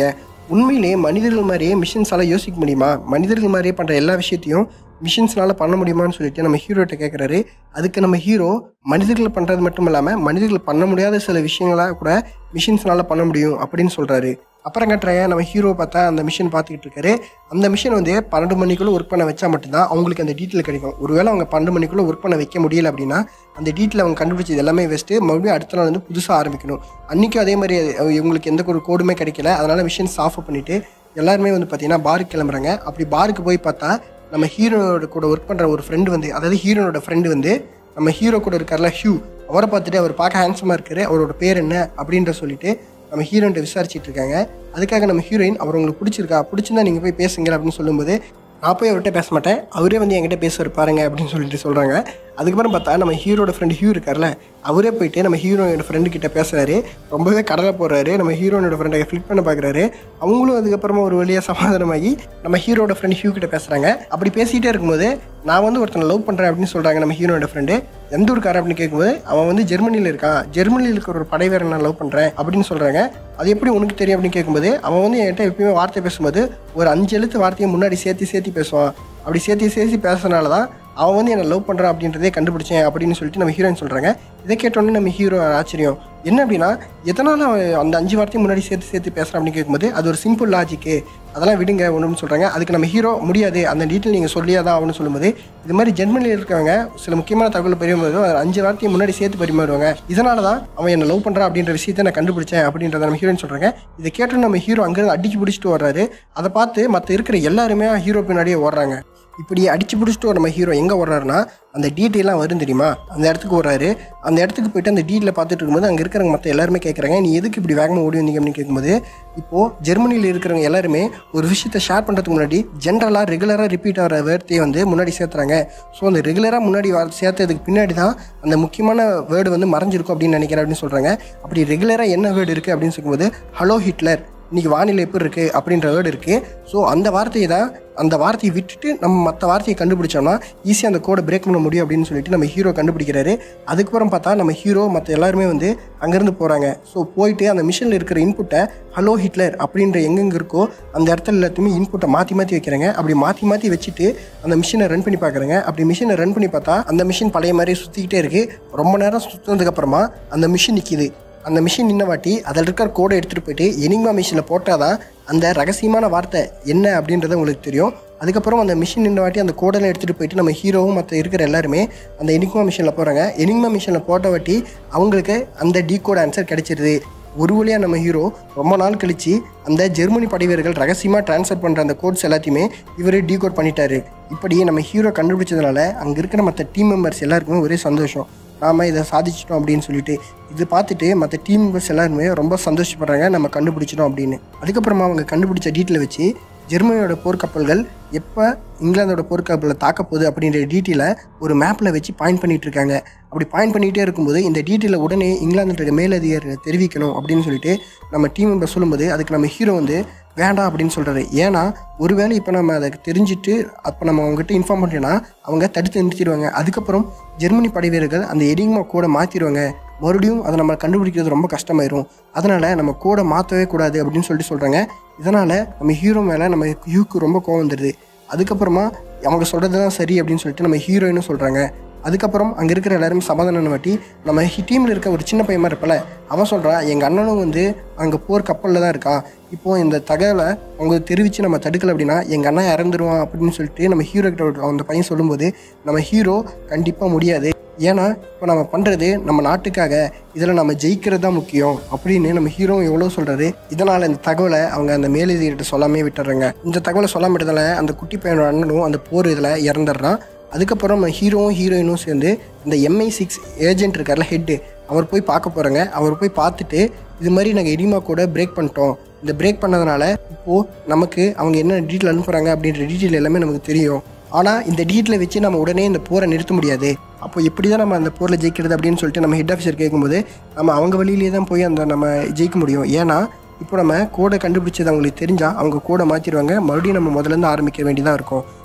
உண்மையிலேயே மனிதர்கள் மாதிரியே மிஷின்ஸால் யோசிக்க முடியுமா மனிதர்கள் மாதிரியே பண்ணுற எல்லா விஷயத்தையும் மிஷின்ஸ்னால பண்ண முடியுமான்னு சொல்லிட்டு நம்ம ஹீரோட்ட கேட்குறாரு அதுக்கு நம்ம ஹீரோ மனிதர்கள் பண்ணுறது மட்டும் இல்லாமல் மனிதர்கள் பண்ண முடியாத சில விஷயங்களா கூட மிஷின்ஸ்னால பண்ண முடியும் அப்படின்னு சொல்கிறாரு அப்புறம் கட்டுறாங்க நம்ம ஹீரோ பார்த்தா அந்த மிஷின் பார்த்துக்கிட்டு இருக்காரு அந்த மிஷின் வந்து பன்னெண்டு மணிக்குள்ளே ஒர்க் பண்ண வச்சா மட்டும்தான் அவங்களுக்கு அந்த டீட்டெயில் கிடைக்கும் ஒருவேளை அவங்க பன்னெண்டு மணிக்குள்ளே ஒர்க் பண்ண வைக்க முடியல அப்படின்னா அந்த டீட்டெயில் அவங்க கண்டுபிடிச்சது எல்லாமே வெஸ்ட்டு மறுபடியும் அடுத்த நாள் வந்து புதுசாக ஆரம்பிக்கணும் அன்றைக்கும் அதே மாதிரி அஹ், இவங்களுக்கு எந்த ஒரு கோடுமே கிடைக்கல அதனால் மிஷின்ஸ் ஆஃப் பண்ணிவிட்டு எல்லாருமே வந்து பார்த்தீங்கன்னா பாருக்கு கிளம்புறாங்க அப்படி பாருக்கு போய் பார்த்தா நம்ம ஹீரோட கூட ஒர்க் பண்ணுற ஒரு ஃப்ரெண்டு வந்து அதாவது ஹீரோனோட ஃப்ரெண்டு வந்து நம்ம ஹீரோ கூட இருக்கார்ல ஹியூ அவரை பார்த்துட்டு அவர் பார்க்க ஹேண்ட்ஸமாக இருக்காரு அவரோட பேர் என்ன அப்படின்ற சொல்லிட்டு நம்ம ஹீரோன்ட்ட விசாரிச்சிட்டு இருக்காங்க அதுக்காக நம்ம ஹீரோயின் அவர் உங்களுக்கு பிடிச்சிருக்கா பிடிச்சிருந்தா நீங்கள் போய் பேசுங்க அப்படின்னு சொல்லும்போது நான் போய் அவர்கிட்ட பேச மாட்டேன் அவரே வந்து என்கிட்ட பேசுவார் பாருங்க அப்படின்னு சொல்லிட்டு சொல்கிறாங்க அதுக்கப்புறம் பார்த்தா நம்ம ஹீரோட ஃப்ரெண்டு ஹியூ இருக்கார்ல அவரே போயிட்டு நம்ம ஹீரோனோட ஃப்ரெண்டு கிட்ட பேசுறாரு ரொம்பவே கடலை போடுறாரு நம்ம ஹீரோனோட ஃப்ரெண்டை ஃபிளிக் பண்ண பார்க்குறாரு அவங்களும் அதுக்கப்புறமா ஒரு வழியாக சமாதானமாகி நம்ம ஹீரோட ஃப்ரெண்ட் ஹியூ கிட்ட பேசுகிறாங்க அப்படி பேசிகிட்டே இருக்கும்போது நான் வந்து ஒருத்தனை லவ் பண்ணுறேன் அப்படின்னு சொல்கிறாங்க நம்ம ஹீரோட ஃப்ரெண்டு எந்த ஊருக்காரன் அப்படின்னு கேட்கும்போது அவன் வந்து ஜெர்மனியில் இருக்கான் ஜெர்மனியில் இருக்கிற ஒரு படை வீரனை நான் லவ் பண்ணுறேன் அப்படின்னு சொல்கிறாங்க அது எப்படி உனக்கு தெரியும் அப்படின்னு கேட்கும்போது அவன் வந்து என்கிட்ட எப்பயுமே வார்த்தை பேசும்போது ஒரு அஞ்சு எழுத்து வார்த்தையை முன்னாடி சேர்த்து சேர்த்து பேசுவான் அப்படி சேர்த்து சேர்த்து பேசுறதுனால தான் அவன் வந்து என்னை லவ் பண்ணுறான் அப்படின்றதே கண்டுபிடிச்சேன் அப்படின்னு சொல்லிட்டு நம்ம ஹீரோயின் சொல்கிறாங்க இதை கேட்டோன்னே நம்ம ஹீரோ ஆச்சரியம் என்ன அப்படின்னா எதனால் அவன் அந்த அஞ்சு வார்த்தையும் முன்னாடி சேர்த்து சேர்த்து பேசுகிறான் அப்படின்னு கேட்கும்போது அது ஒரு சிம்பிள் லாஜிக்கு அதெல்லாம் விடுங்க ஒன்றுன்னு சொல்கிறாங்க அதுக்கு நம்ம ஹீரோ முடியாது அந்த டீட்டெயில் நீங்கள் சொல்லியே தான் ஆகணும்னு சொல்லும்போது இது மாதிரி ஜெர்மனியில் இருக்கவங்க சில முக்கியமான தகவல் பரிமாறும் போது அஞ்சு வார்த்தையும் முன்னாடி சேர்த்து பரிமாறுவாங்க இதனால தான் அவன் என்ன லவ் பண்ணுறான் அப்படின்ற விஷயத்தை நான் கண்டுபிடிச்சேன் அப்படின்றத நம்ம ஹீரோயின் சொல்கிறாங்க இதை கேட்டு நம்ம ஹீரோ அங்கேருந்து அடிச்சு பிடிச்சிட்டு வர்றாரு அதை பார்த்து மற்ற இருக்கிற எல்லாருமே ஹீரோ பின்னாடியே ஓடுறாங்க இப்படி அடிச்சு பிடிச்சிட்டு நம்ம ஹீரோ எங்கே ஓடுறாருன்னா அந்த டீட்டெயிலாம் வரும் தெரியுமா அந்த இடத்துக்கு ஓடுறாரு அந்த இடத்துக்கு போயிட்டு அந்த டீட்டெயில் பார்த்துட்டு இருக்கும்போது அங்கே இருக்கிறவங்க மற்ற எல்லாருமே கேட்குறாங்க நீ எதுக்கு இப்படி வேகமாக ஓடி வந்தீங்க அப்படின்னு கேட்கும்போது இப்போது ஜெர்மனியில் இருக்கிறவங்க எல்லாருமே ஒரு விஷயத்தை ஷேர் பண்ணுறதுக்கு முன்னாடி ஜென்ரலாக ரெகுலராக ரிப்பீட் ஆகிற வேர்த்தையை வந்து முன்னாடி சேர்த்துறாங்க ஸோ அந்த ரெகுலராக முன்னாடி வர- சேர்த்ததுக்கு பின்னாடி தான் அந்த முக்கியமான வேர்டு வந்து மறைஞ்சிருக்கும் அப்படின்னு நினைக்கிறேன் அப்படின்னு சொல்கிறாங்க அப்படி ரெகுலராக என்ன வேர்டு இருக்குது அப்படின்னு சொல்லும்போது ஹலோ ஹிட்லர் இன்னைக்கு வானிலை எப்படி இருக்குது அப்படின்ற வேர்டு இருக்குது ஸோ அந்த வார்த்தையை தான் அந்த வார்த்தையை விட்டுட்டு நம்ம மற்ற வார்த்தையை கண்டுபிடிச்சோம்னா ஈஸியாக அந்த கோடை பிரேக் பண்ண முடியும் அப்படின்னு சொல்லிட்டு நம்ம ஹீரோ கண்டுபிடிக்கிறாரு அதுக்கப்புறம் பார்த்தா நம்ம ஹீரோ மற்ற எல்லாருமே வந்து அங்கேருந்து போகிறாங்க ஸோ போயிட்டு அந்த மிஷினில் இருக்கிற இன்புட்டை ஹலோ ஹிட்லர் அப்படின்ற எங்கெங்கே இருக்கோ அந்த இடத்துல எல்லாத்தையுமே இன்புட்டை மாற்றி மாற்றி வைக்கிறாங்க அப்படி மாற்றி மாற்றி வச்சுட்டு அந்த மிஷினை ரன் பண்ணி பார்க்குறாங்க அப்படி மிஷினை ரன் பண்ணி பார்த்தா அந்த மிஷின் பழைய மாதிரி சுற்றிக்கிட்டே இருக்குது ரொம்ப நேரம் சுற்றுனதுக்கப்புறமா அந்த மிஷின் நிற்கிது அந்த மிஷின் நின்ன வாட்டி அதில் இருக்கிற கோடை எடுத்துகிட்டு போயிட்டு எனிமா மிஷினில் போட்டால் தான் அந்த ரகசியமான வார்த்தை என்ன அப்படின்றது உங்களுக்கு தெரியும் அதுக்கப்புறம் அந்த மிஷின் நின்ன வாட்டி அந்த கோடெல்லாம் எடுத்துகிட்டு போயிட்டு நம்ம ஹீரோவும் மற்ற இருக்கிற எல்லாருமே அந்த எனிக்மா மிஷினில் போகிறாங்க எனிக்மா மிஷினில் போட்ட வாட்டி அவங்களுக்கு அந்த டீ கோட் ஆன்சர் கிடைச்சிருது ஒரு வழியாக நம்ம ஹீரோ ரொம்ப நாள் கழிச்சு அந்த ஜெர்மனி படைவீரர்கள் ரகசியமாக ட்ரான்ஸ்ஃபர் பண்ணுற அந்த கோட்ஸ் எல்லாத்தையுமே இவர் டீ கோட் பண்ணிட்டாரு இப்படி நம்ம ஹீரோ கண்டுபிடிச்சதுனால அங்கே இருக்கிற மற்ற டீம் மெம்பர்ஸ் எல்லாருக்குமே ஒரே சந்தோஷம் நாம இதை சாதிச்சிட்டோம் அப்படின்னு சொல்லிட்டு இது பார்த்துட்டு மற்ற டீம் மெம்பர்ஸ் எல்லாருமே ரொம்ப சந்தோஷப்படுறாங்க நம்ம கண்டுபிடிச்சிட்டோம் அப்படின்னு அதுக்கப்புறமா அவங்க கண்டுபிடிச்ச டீட்டெயில் வச்சு ஜெர்மனியோட போர்க்கப்பல்கள் எப்போ இங்கிலாந்தோட போர்க்கப்பலை தாக்க போகுது அப்படின்ற டீட்டெயிலை ஒரு மேப்பில் வச்சு பாயிண்ட் பண்ணிட்டு இருக்காங்க அப்படி பாயிண்ட் பண்ணிகிட்டே இருக்கும்போது இந்த டீட்டெயிலை உடனே இங்கிலாந்து மேலதிகாரிகளை தெரிவிக்கணும் அப்படின்னு சொல்லிட்டு நம்ம டீம் மெம்பர் சொல்லும்போது அதுக்கு நம்ம ஹீரோ வந்து வேண்டாம் அப்படின்னு சொல்கிறாரு ஏன்னா ஒருவேளை இப்போ நம்ம அதை தெரிஞ்சுட்டு அப்போ நம்ம அவங்ககிட்ட இன்ஃபார்ம் பண்ணிட்டோன்னா அவங்க தடுத்து நிறுத்திடுவாங்க அதுக்கப்புறம் ஜெர்மனி படை வீரர்கள் அந்த எடிங்மா கூட மாற்றிடுவாங்க மறுபடியும் அதை நம்ம கண்டுபிடிக்கிறது ரொம்ப கஷ்டமாயிரும் அதனால் நம்ம கூட மாற்றவே கூடாது அப்படின்னு சொல்லிட்டு சொல்கிறாங்க இதனால் நம்ம ஹீரோ மேலே நம்ம ஹியூக்கு ரொம்ப கோவம் வந்துடுது அதுக்கப்புறமா அவங்க சொல்கிறது தான் சரி அப்படின்னு சொல்லிட்டு நம்ம ஹீரோயினும் சொல்கிறாங்க அதுக்கப்புறம் அங்கே இருக்கிற எல்லாருமே சமாதானம் வாட்டி நம்ம டீமில் இருக்க ஒரு சின்ன பையன் மாதிரி இருப்பல அவன் சொல்கிறான் எங்கள் அண்ணனும் வந்து அங்கே போர் கப்பலில் தான் இருக்கான் இப்போ இந்த தகவலை அவங்க தெரிவித்து நம்ம தடுக்கல அப்படின்னா எங்கள் அண்ணன் இறந்துருவான் அப்படின்னு சொல்லிட்டு நம்ம ஹீரோ கிட்ட ஒரு- அந்த பையன் சொல்லும்போது நம்ம ஹீரோ கண்டிப்பாக முடியாது ஏன்னா இப்போ நம்ம பண்ணுறது நம்ம நாட்டுக்காக இதில் நம்ம ஜெயிக்கிறது தான் முக்கியம் அப்படின்னு நம்ம ஹீரோ எவ்வளோ சொல்கிறாரு இதனால் இந்த தகவலை அவங்க அந்த மேலதிகிட்ட சொல்லாமே விட்டுறாங்க இந்த தகவலை சொல்லாம விட்டதால அந்த குட்டி பையனோட அண்ணனும் அந்த போர் இதில் இறந்துடுறான் அதுக்கப்புறம் நம்ம ஹீரோவும் ஹீரோயினும் சேர்ந்து இந்த எம்ஐ சிக்ஸ் ஏஜென்ட் இருக்கார்ல ஹெட்டு அவர் போய் பார்க்க போகிறாங்க அவர் போய் பார்த்துட்டு இது மாதிரி நாங்கள் எடிமா கூட பிரேக் பண்ணிட்டோம் இந்த பிரேக் பண்ணதுனால இப்போது நமக்கு அவங்க என்ன டீட்டெயில் அனுப்புகிறாங்க அப்படின்ற டீட்டெயில் எல்லாமே நமக்கு தெரியும் ஆனால் இந்த டீட்டெயிலை வச்சு நம்ம உடனே இந்த போரை நிறுத்த முடியாது அப்போ எப்படி தான் நம்ம அந்த போரில் ஜெயிக்கிறது அப்படின்னு சொல்லிட்டு நம்ம ஹெட் ஆஃபீஸர் கேட்கும்போது நம்ம அவங்க வழியிலே தான் போய் அந்த நம்ம ஜெயிக்க முடியும் ஏன்னா இப்போ நம்ம கோடை கண்டுபிடிச்சது அவங்களுக்கு தெரிஞ்சால் அவங்க கோடை மாற்றிடுவாங்க மறுபடியும் நம்ம முதல்ல இருந்து ஆரம்பிக்க வேண்டியதாக இருக்கும்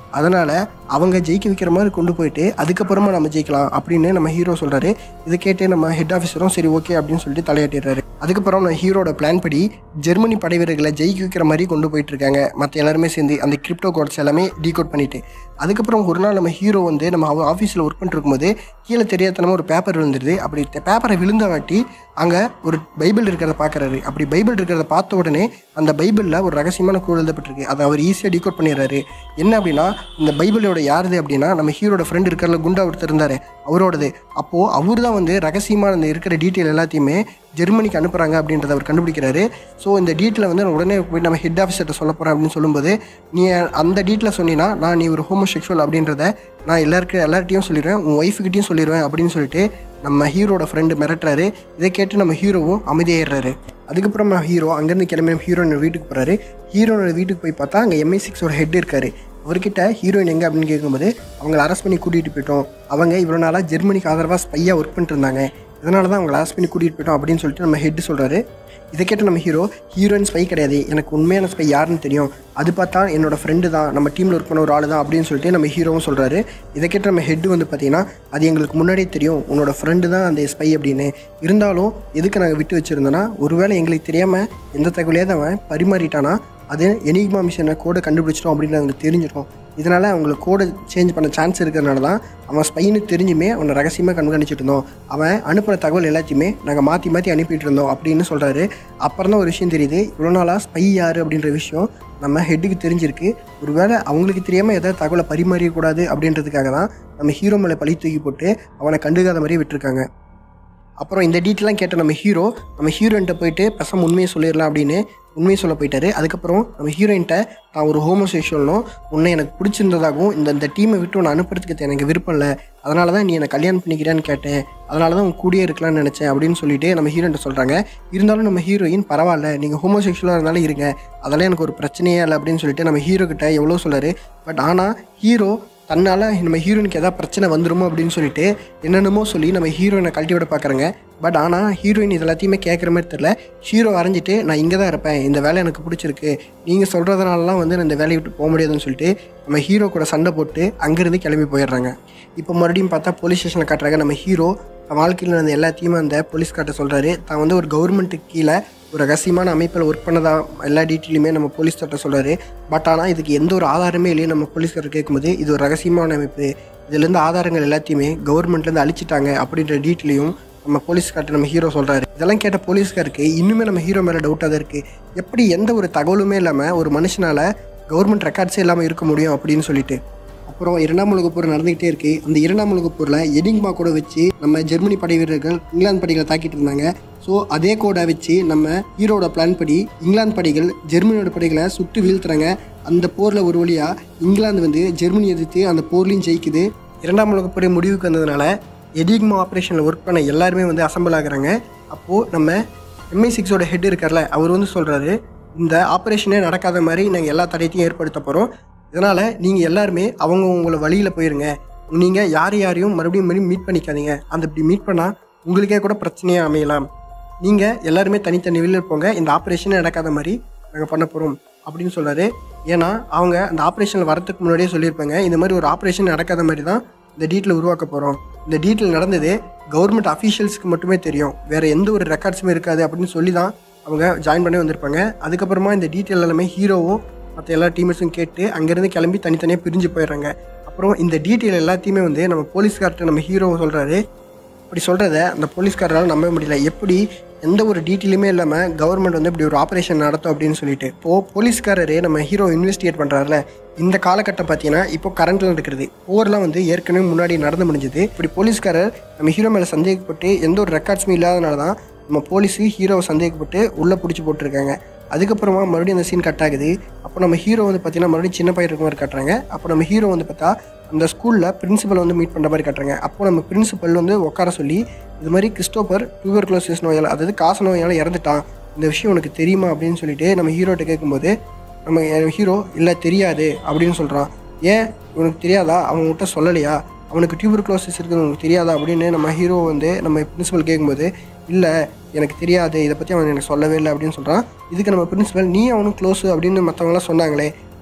அதனால் அவங்க ஜெயிக்க வைக்கிற மாதிரி கொண்டு போயிட்டு அதுக்கப்புறமா நம்ம ஜெயிக்கலாம் அப்படின்னு நம்ம ஹீரோ சொல்கிறாரு இதை கேட்டு நம்ம ஹெட் ஆஃபீஸரும் சரி ஓகே அப்படின்னு சொல்லிட்டு தலையாட்டிடுறாரு அதுக்கப்புறம் நம்ம ஹீரோட பிளான் படி ஜெர்மனி படை வீரர்களை ஜெயிக்க வைக்கிற மாதிரி கொண்டு போயிட்டு இருக்காங்க மற்ற எல்லாருமே சேர்ந்து அந்த கிரிப்டோ கோட்ஸ் எல்லாமே டீகோட் பண்ணிட்டு அதுக்கப்புறம் ஒரு நாள் நம்ம ஹீரோ வந்து நம்ம ஆஃபீஸில் ஒர்க் பண்ணிட்டு இருக்கும்போது கீழே தெரியாதனமா ஒரு பேப்பர் விழுந்துருது அப்படி பேப்பரை விழுந்த வாட்டி அங்கே ஒரு பைபிள் இருக்கிறத பார்க்குறாரு அப்படி பைபிள் இருக்கிறத பார்த்த உடனே அந்த பைபிளில் ஒரு ரகசியமான கூழ் எழுதப்பட்டிருக்கு அதை அவர் ஈஸியாக டீகோட் பண்ணிடுறாரு என்ன அப்படின்னா இந்த பைபிளோட யாருது அப்படின்னா நம்ம ஹீரோட ஃப்ரெண்ட் இருக்கிறல குண்டா ஒருத்தர் இருந்தார் அவரோடது அப்போது அவர் தான் வந்து ரகசியமாக அந்த இருக்கிற டீட்டெயில் எல்லாத்தையுமே ஜெர்மனிக்கு அனுப்புகிறாங்க அப்படின்றத அவர் கண்டுபிடிக்கிறாரு ஸோ இந்த டீட்டில் வந்து நான் உடனே போய் நம்ம ஹெட் ஆஃபீஸர்கிட்ட சொல்ல போகிறேன் அப்படின்னு சொல்லும்போது நீ அந்த டீட்டில் சொன்னீங்கன்னா நான் நீ ஒரு ஹோமோசெக்ஷுவல் அப்படின்றத நான் எல்லாருக்கும் எல்லார்ட்டையும் சொல்லிடுவேன் உன் ஒய்ஃபுக்கிட்டையும் சொல்லிடுவேன் அப்படின்னு சொல்லிட்டு நம்ம ஹீரோட ஃப்ரெண்டு மிரட்டுறாரு இதை கேட்டு நம்ம ஹீரோவும் அமைதியாயிடுறாரு அதுக்கப்புறம் நம்ம ஹீரோ அங்கேருந்து கிளம்பி நம்ம ஹீரோனோட வீட்டுக்கு போகிறாரு ஹீரோனோட வீட்டுக்கு போய் பார்த்தா அங்கே எம்ஐ சிக்ஸோட ஹெட் இருக்காரு அவர்கிட்ட ஹீரோயின் எங்கே அப்படின்னு கேட்கும்போது அவங்கள அரெஸ்ட் பண்ணி கூட்டிகிட்டு போயிட்டோம் அவங்க இவ்வளோ நாளாக ஜெர்மனிக்கு ஆதரவாக ஸ்பையாக ஒர்க் பண்ணிட்டு இருந்தாங்க இதனால தான் அவங்கள அரெஸ்ட் பண்ணி கூட்டிகிட்டு போயிட்டோம் அப்படின்னு சொல்லிட்டு நம்ம ஹெட் சொல்கிறாரு இதை கேட்ட நம்ம ஹீரோ ஹீரோயின் ஸ்பை கிடையாது எனக்கு உண்மையான ஸ்பை யாருன்னு தெரியும் அது பார்த்தா என்னோட ஃப்ரெண்டு தான் நம்ம டீமில் ஒர்க் பண்ண ஒரு ஆள் தான் அப்படின்னு சொல்லிட்டு நம்ம ஹீரோவும் சொல்கிறாரு இதை கேட்ட நம்ம ஹெட் வந்து பார்த்தீங்கன்னா அது எங்களுக்கு முன்னாடியே தெரியும் உன்னோட ஃப்ரெண்டு தான் அந்த ஸ்பை அப்படின்னு இருந்தாலும் எதுக்கு நாங்கள் விட்டு வச்சுருந்தோன்னா ஒருவேளை எங்களுக்கு தெரியாமல் எந்த தகவலையாவது அவன் பரிமாறிட்டானா அது எனிக்மா மிஷனை கோடை கண்டுபிடிச்சிட்டோம் அப்படின்னு அவங்களுக்கு தெரிஞ்சிடும் இதனால் அவங்களுக்கு கோடை சேஞ்ச் பண்ண சான்ஸ் இருக்கிறனால தான் அவன் ஸ்பைன்னு தெரிஞ்சுமே அவனை ரகசியமாக கண்காணிச்சிட்டு இருந்தோம் அவன் அனுப்பின தகவல் எல்லாத்தையுமே நாங்கள் மாற்றி மாற்றி அனுப்பிட்டு இருந்தோம் அப்படின்னு சொல்கிறாரு அப்புறம் தான் ஒரு விஷயம் தெரியுது இவ்வளோ நாளாக ஸ்பை யார் அப்படின்ற விஷயம் நம்ம ஹெட்டுக்கு தெரிஞ்சிருக்கு ஒருவேளை அவங்களுக்கு தெரியாமல் ஏதாவது தகவலை பரிமாறியக்கூடாது அப்படின்றதுக்காக தான் நம்ம ஹீரோ மேலே பழி தூக்கி போட்டு அவனை கண்டுக்காத மாதிரியே விட்டுருக்காங்க அப்புறம் இந்த டீட்டெயிலாம் கேட்ட நம்ம ஹீரோ நம்ம ஹீரோயின்ட்ட போயிட்டு பசங்க உண்மையை சொல்லிடலாம் அப்படின்னு உண்மையை சொல்ல போயிட்டாரு அதுக்கப்புறம் நம்ம ஹீரோயின்ட்ட நான் ஒரு ஹோமோசெக்ஷுவலும் உன்னை எனக்கு பிடிச்சிருந்ததாகவும் இந்த இந்த டீமை விட்டு உன்னை அனுப்புறதுக்கு எனக்கு விருப்பம் இல்லை அதனால தான் நீ என்னை கல்யாணம் பண்ணிக்கிறேன்னு கேட்டேன் அதனால தான் உன் கூடயே இருக்கலாம்னு நினச்சேன் அப்படின்னு சொல்லிட்டு நம்ம ஹீரோயின்ட்ட சொல்கிறாங்க இருந்தாலும் நம்ம ஹீரோயின் பரவாயில்ல நீங்கள் ஹோமோசெக்ஷுவலாக இருந்தாலும் இருங்க அதெல்லாம் எனக்கு ஒரு பிரச்சனையே இல்லை அப்படின்னு சொல்லிட்டு நம்ம ஹீரோ கிட்ட எவ்வளோ சொல்லாரு பட் ஆனால் ஹீரோ தன்னால் நம்ம ஹீரோயினுக்கு எதாவது பிரச்சனை வந்துருமோ அப்படின்னு சொல்லிட்டு என்னென்னமோ சொல்லி நம்ம ஹீரோயினை கழட்டி விட பார்க்குறாங்க பட் ஆனால் ஹீரோயின் இது எல்லாத்தையுமே கேட்குற மாதிரி தெரில ஹீரோ வரைஞ்சிட்டு நான் இங்கே தான் இருப்பேன் இந்த வேலை எனக்கு பிடிச்சிருக்கு நீங்கள் சொல்கிறதுனாலலாம் வந்து நான் இந்த வேலையை விட்டு போக முடியாதுன்னு சொல்லிட்டு நம்ம ஹீரோ கூட சண்டை போட்டு அங்கேருந்து கிளம்பி போயிடுறாங்க இப்போ மறுபடியும் பார்த்தா போலீஸ் ஸ்டேஷனில் காட்டுறாங்க நம்ம ஹீரோ தன் வாழ்க்கையில் நடந்த எல்லாத்தையுமே அந்த போலீஸ்கார்ட்ட சொல்கிறாரு தான் வந்து ஒரு கவர்மெண்ட்டுக்கு கீழே ஒரு ரகசியமான அமைப்பில் ஒர்க் பண்ணதா எல்லா டீட்டெயிலுமே நம்ம போலீஸ்கார்ட்ட சொல்கிறாரு பட் ஆனால் இதுக்கு எந்த ஒரு ஆதாரமே இல்லையே நம்ம போலீஸ்கார்ட்ட கேட்கும்போது இது ஒரு ரகசியமான அமைப்பு இதுலேருந்து ஆதாரங்கள் எல்லாத்தையுமே கவர்மெண்ட்லேருந்து அழிச்சிட்டாங்க அப்படின்ற டீட்டெயிலையும் நம்ம போலீஸ்கார்ட்ட நம்ம ஹீரோ சொல்கிறாரு இதெல்லாம் கேட்ட போலீஸ்காருக்கு இன்னுமே நம்ம ஹீரோ மேலே டவுட்டாக தான் இருக்குது எப்படி எந்த ஒரு தகவலுமே இல்லாமல் ஒரு மனுஷனால் கவர்மெண்ட் ரெக்கார்ட்ஸே இல்லாமல் இருக்க முடியும் அப்படின்னு சொல்லிட்டு அப்புறம் இரண்டாம் உலகப் போர் நடந்துகிட்டே இருக்கு அந்த இரண்டாம் உலகப் போரில் எடிங்மா கூட வச்சு நம்ம ஜெர்மனி படை வீரர்கள் இங்கிலாந்து படைகளை தாக்கிட்டு இருந்தாங்க ஸோ அதே கோடை வச்சு நம்ம ஹீரோட பிளான் படி இங்கிலாந்து படைகள் ஜெர்மனியோட படைகளை சுட்டு வீழ்த்துறாங்க அந்த போரில் ஒரு வழியாக இங்கிலாந்து வந்து ஜெர்மனி எதிர்த்து அந்த போர்லையும் ஜெயிக்குது இரண்டாம் உலகப் போர் முடிவுக்கு வந்ததுனால எடிக்மா ஆப்ரேஷனில் ஒர்க் பண்ண எல்லாருமே வந்து அசம்பிள் ஆகுறாங்க அப்போது நம்ம எம்ஐ சிக்ஸோட ஹெட் இருக்கார்ல அவர் வந்து சொல்கிறாரு இந்த ஆப்ரேஷனே நடக்காத மாதிரி நாங்கள் எல்லா தடையத்தையும் ஏற்படுத்த போகிறோம் இதனால் நீங்கள் எல்லாருமே அவங்க உங்களை வழியில் போயிருங்க நீங்கள் யார் யாரையும் மறுபடியும் மறுபடியும் மீட் பண்ணிக்காதீங்க அந்த இப்படி மீட் பண்ணால் உங்களுக்கே கூட பிரச்சனையாக அமையலாம் நீங்கள் எல்லாருமே தனித்தனி வெளியில் போங்க இந்த ஆப்ரேஷனே நடக்காத மாதிரி நாங்கள் பண்ண போகிறோம் அப்படின்னு சொல்கிறாரு ஏன்னா அவங்க அந்த ஆப்ரேஷனில் வரதுக்கு முன்னாடியே சொல்லியிருப்பாங்க இந்த மாதிரி ஒரு ஆப்ரேஷன் நடக்காத மாதிரி தான் இந்த டீட்டில் உருவாக்க போகிறோம் இந்த டீட்டில் நடந்தது கவர்மெண்ட் அஃபீஷியல்ஸ்க்கு மட்டுமே தெரியும் வேறு எந்த ஒரு ரெக்கார்ட்ஸுமே இருக்காது அப்படின்னு சொல்லி தான் அவங்க ஜாயின் பண்ணி வந்திருப்பாங்க அதுக்கப்புறமா இந்த டீட்டெயில் எல்லாமே ஹீரோவும் மற்ற எல்லா டீமர்ஸும் கேட்டு அங்கேருந்து கிளம்பி தனித்தனியாக பிரிஞ்சு போயிடுறாங்க அப்புறம் இந்த டீட்டெயில் எல்லாத்தையுமே வந்து நம்ம போலீஸ்கார்ட்ட நம்ம ஹீரோ சொல்கிறாரு இப்படி சொல்கிறத அந்த போலீஸ்காரரால் நம்ப முடியல எப்படி எந்த ஒரு டீட்டெயிலுமே இல்லாமல் கவர்மெண்ட் வந்து இப்படி ஒரு ஆப்ரேஷன் நடத்தும் அப்படின்னு சொல்லிட்டு இப்போது போலீஸ்காரரு நம்ம ஹீரோ இன்வெஸ்டிகேட் பண்ணுறாருல இந்த காலகட்டம் பார்த்தீங்கன்னா இப்போ கரண்ட்டில் நடக்கிறது போர்லாம் வந்து ஏற்கனவே முன்னாடி நடந்து முடிஞ்சது இப்படி போலீஸ்காரர் நம்ம ஹீரோ மேலே சந்தேகப்பட்டு எந்த ஒரு ரெக்கார்ட்ஸுமே இல்லாதனால தான் நம்ம போலீஸு ஹீரோவை சந்தேகப்பட்டு உள்ளே பிடிச்சி போட்டிருக்காங்க அதுக்கப்புறமா மறுபடியும் அந்த சீன் கட் ஆகுது அப்போ நம்ம ஹீரோ வந்து பார்த்தீங்கன்னா மறுபடியும் சின்ன பையன் இருக்க மாதிரி காட்டுறாங்க அப்போ நம்ம ஹீரோ வந்து பார்த்தா அந்த ஸ்கூலில் பிரின்சிபல் வந்து மீட் பண்ணுற மாதிரி காட்டுறாங்க அப்போ நம்ம பிரின்சிபல் வந்து உட்கார சொல்லி இது மாதிரி கிறிஸ்டோபர் டியூபர் குளோசிஸ் நோயால் அதாவது காச நோயால் இறந்துட்டான் இந்த விஷயம் உனக்கு தெரியுமா அப்படின்னு சொல்லிட்டு நம்ம ஹீரோட்ட கேட்கும்போது நம்ம ஹீரோ இல்லை தெரியாது அப்படின்னு சொல்கிறான் ஏன் உனக்கு தெரியாதா அவங்ககிட்ட சொல்லலையா அவனுக்கு டியூபர் குளோசிஸ் இருக்குது உனக்கு தெரியாதா அப்படின்னு நம்ம ஹீரோ வந்து நம்ம பிரின்சிபல் கேட்கும்போது இல்லை எனக்கு தெரியாது இதை பற்றி அவன் எனக்கு சொல்லவே இல்லை அப்படின்னு சொல்கிறான் இதுக்கு நம்ம பிரின்சிபல் நீ அவனும் க்ளோஸு அப்படின்னு மற்றவங்களாம் சொன்னாங்களே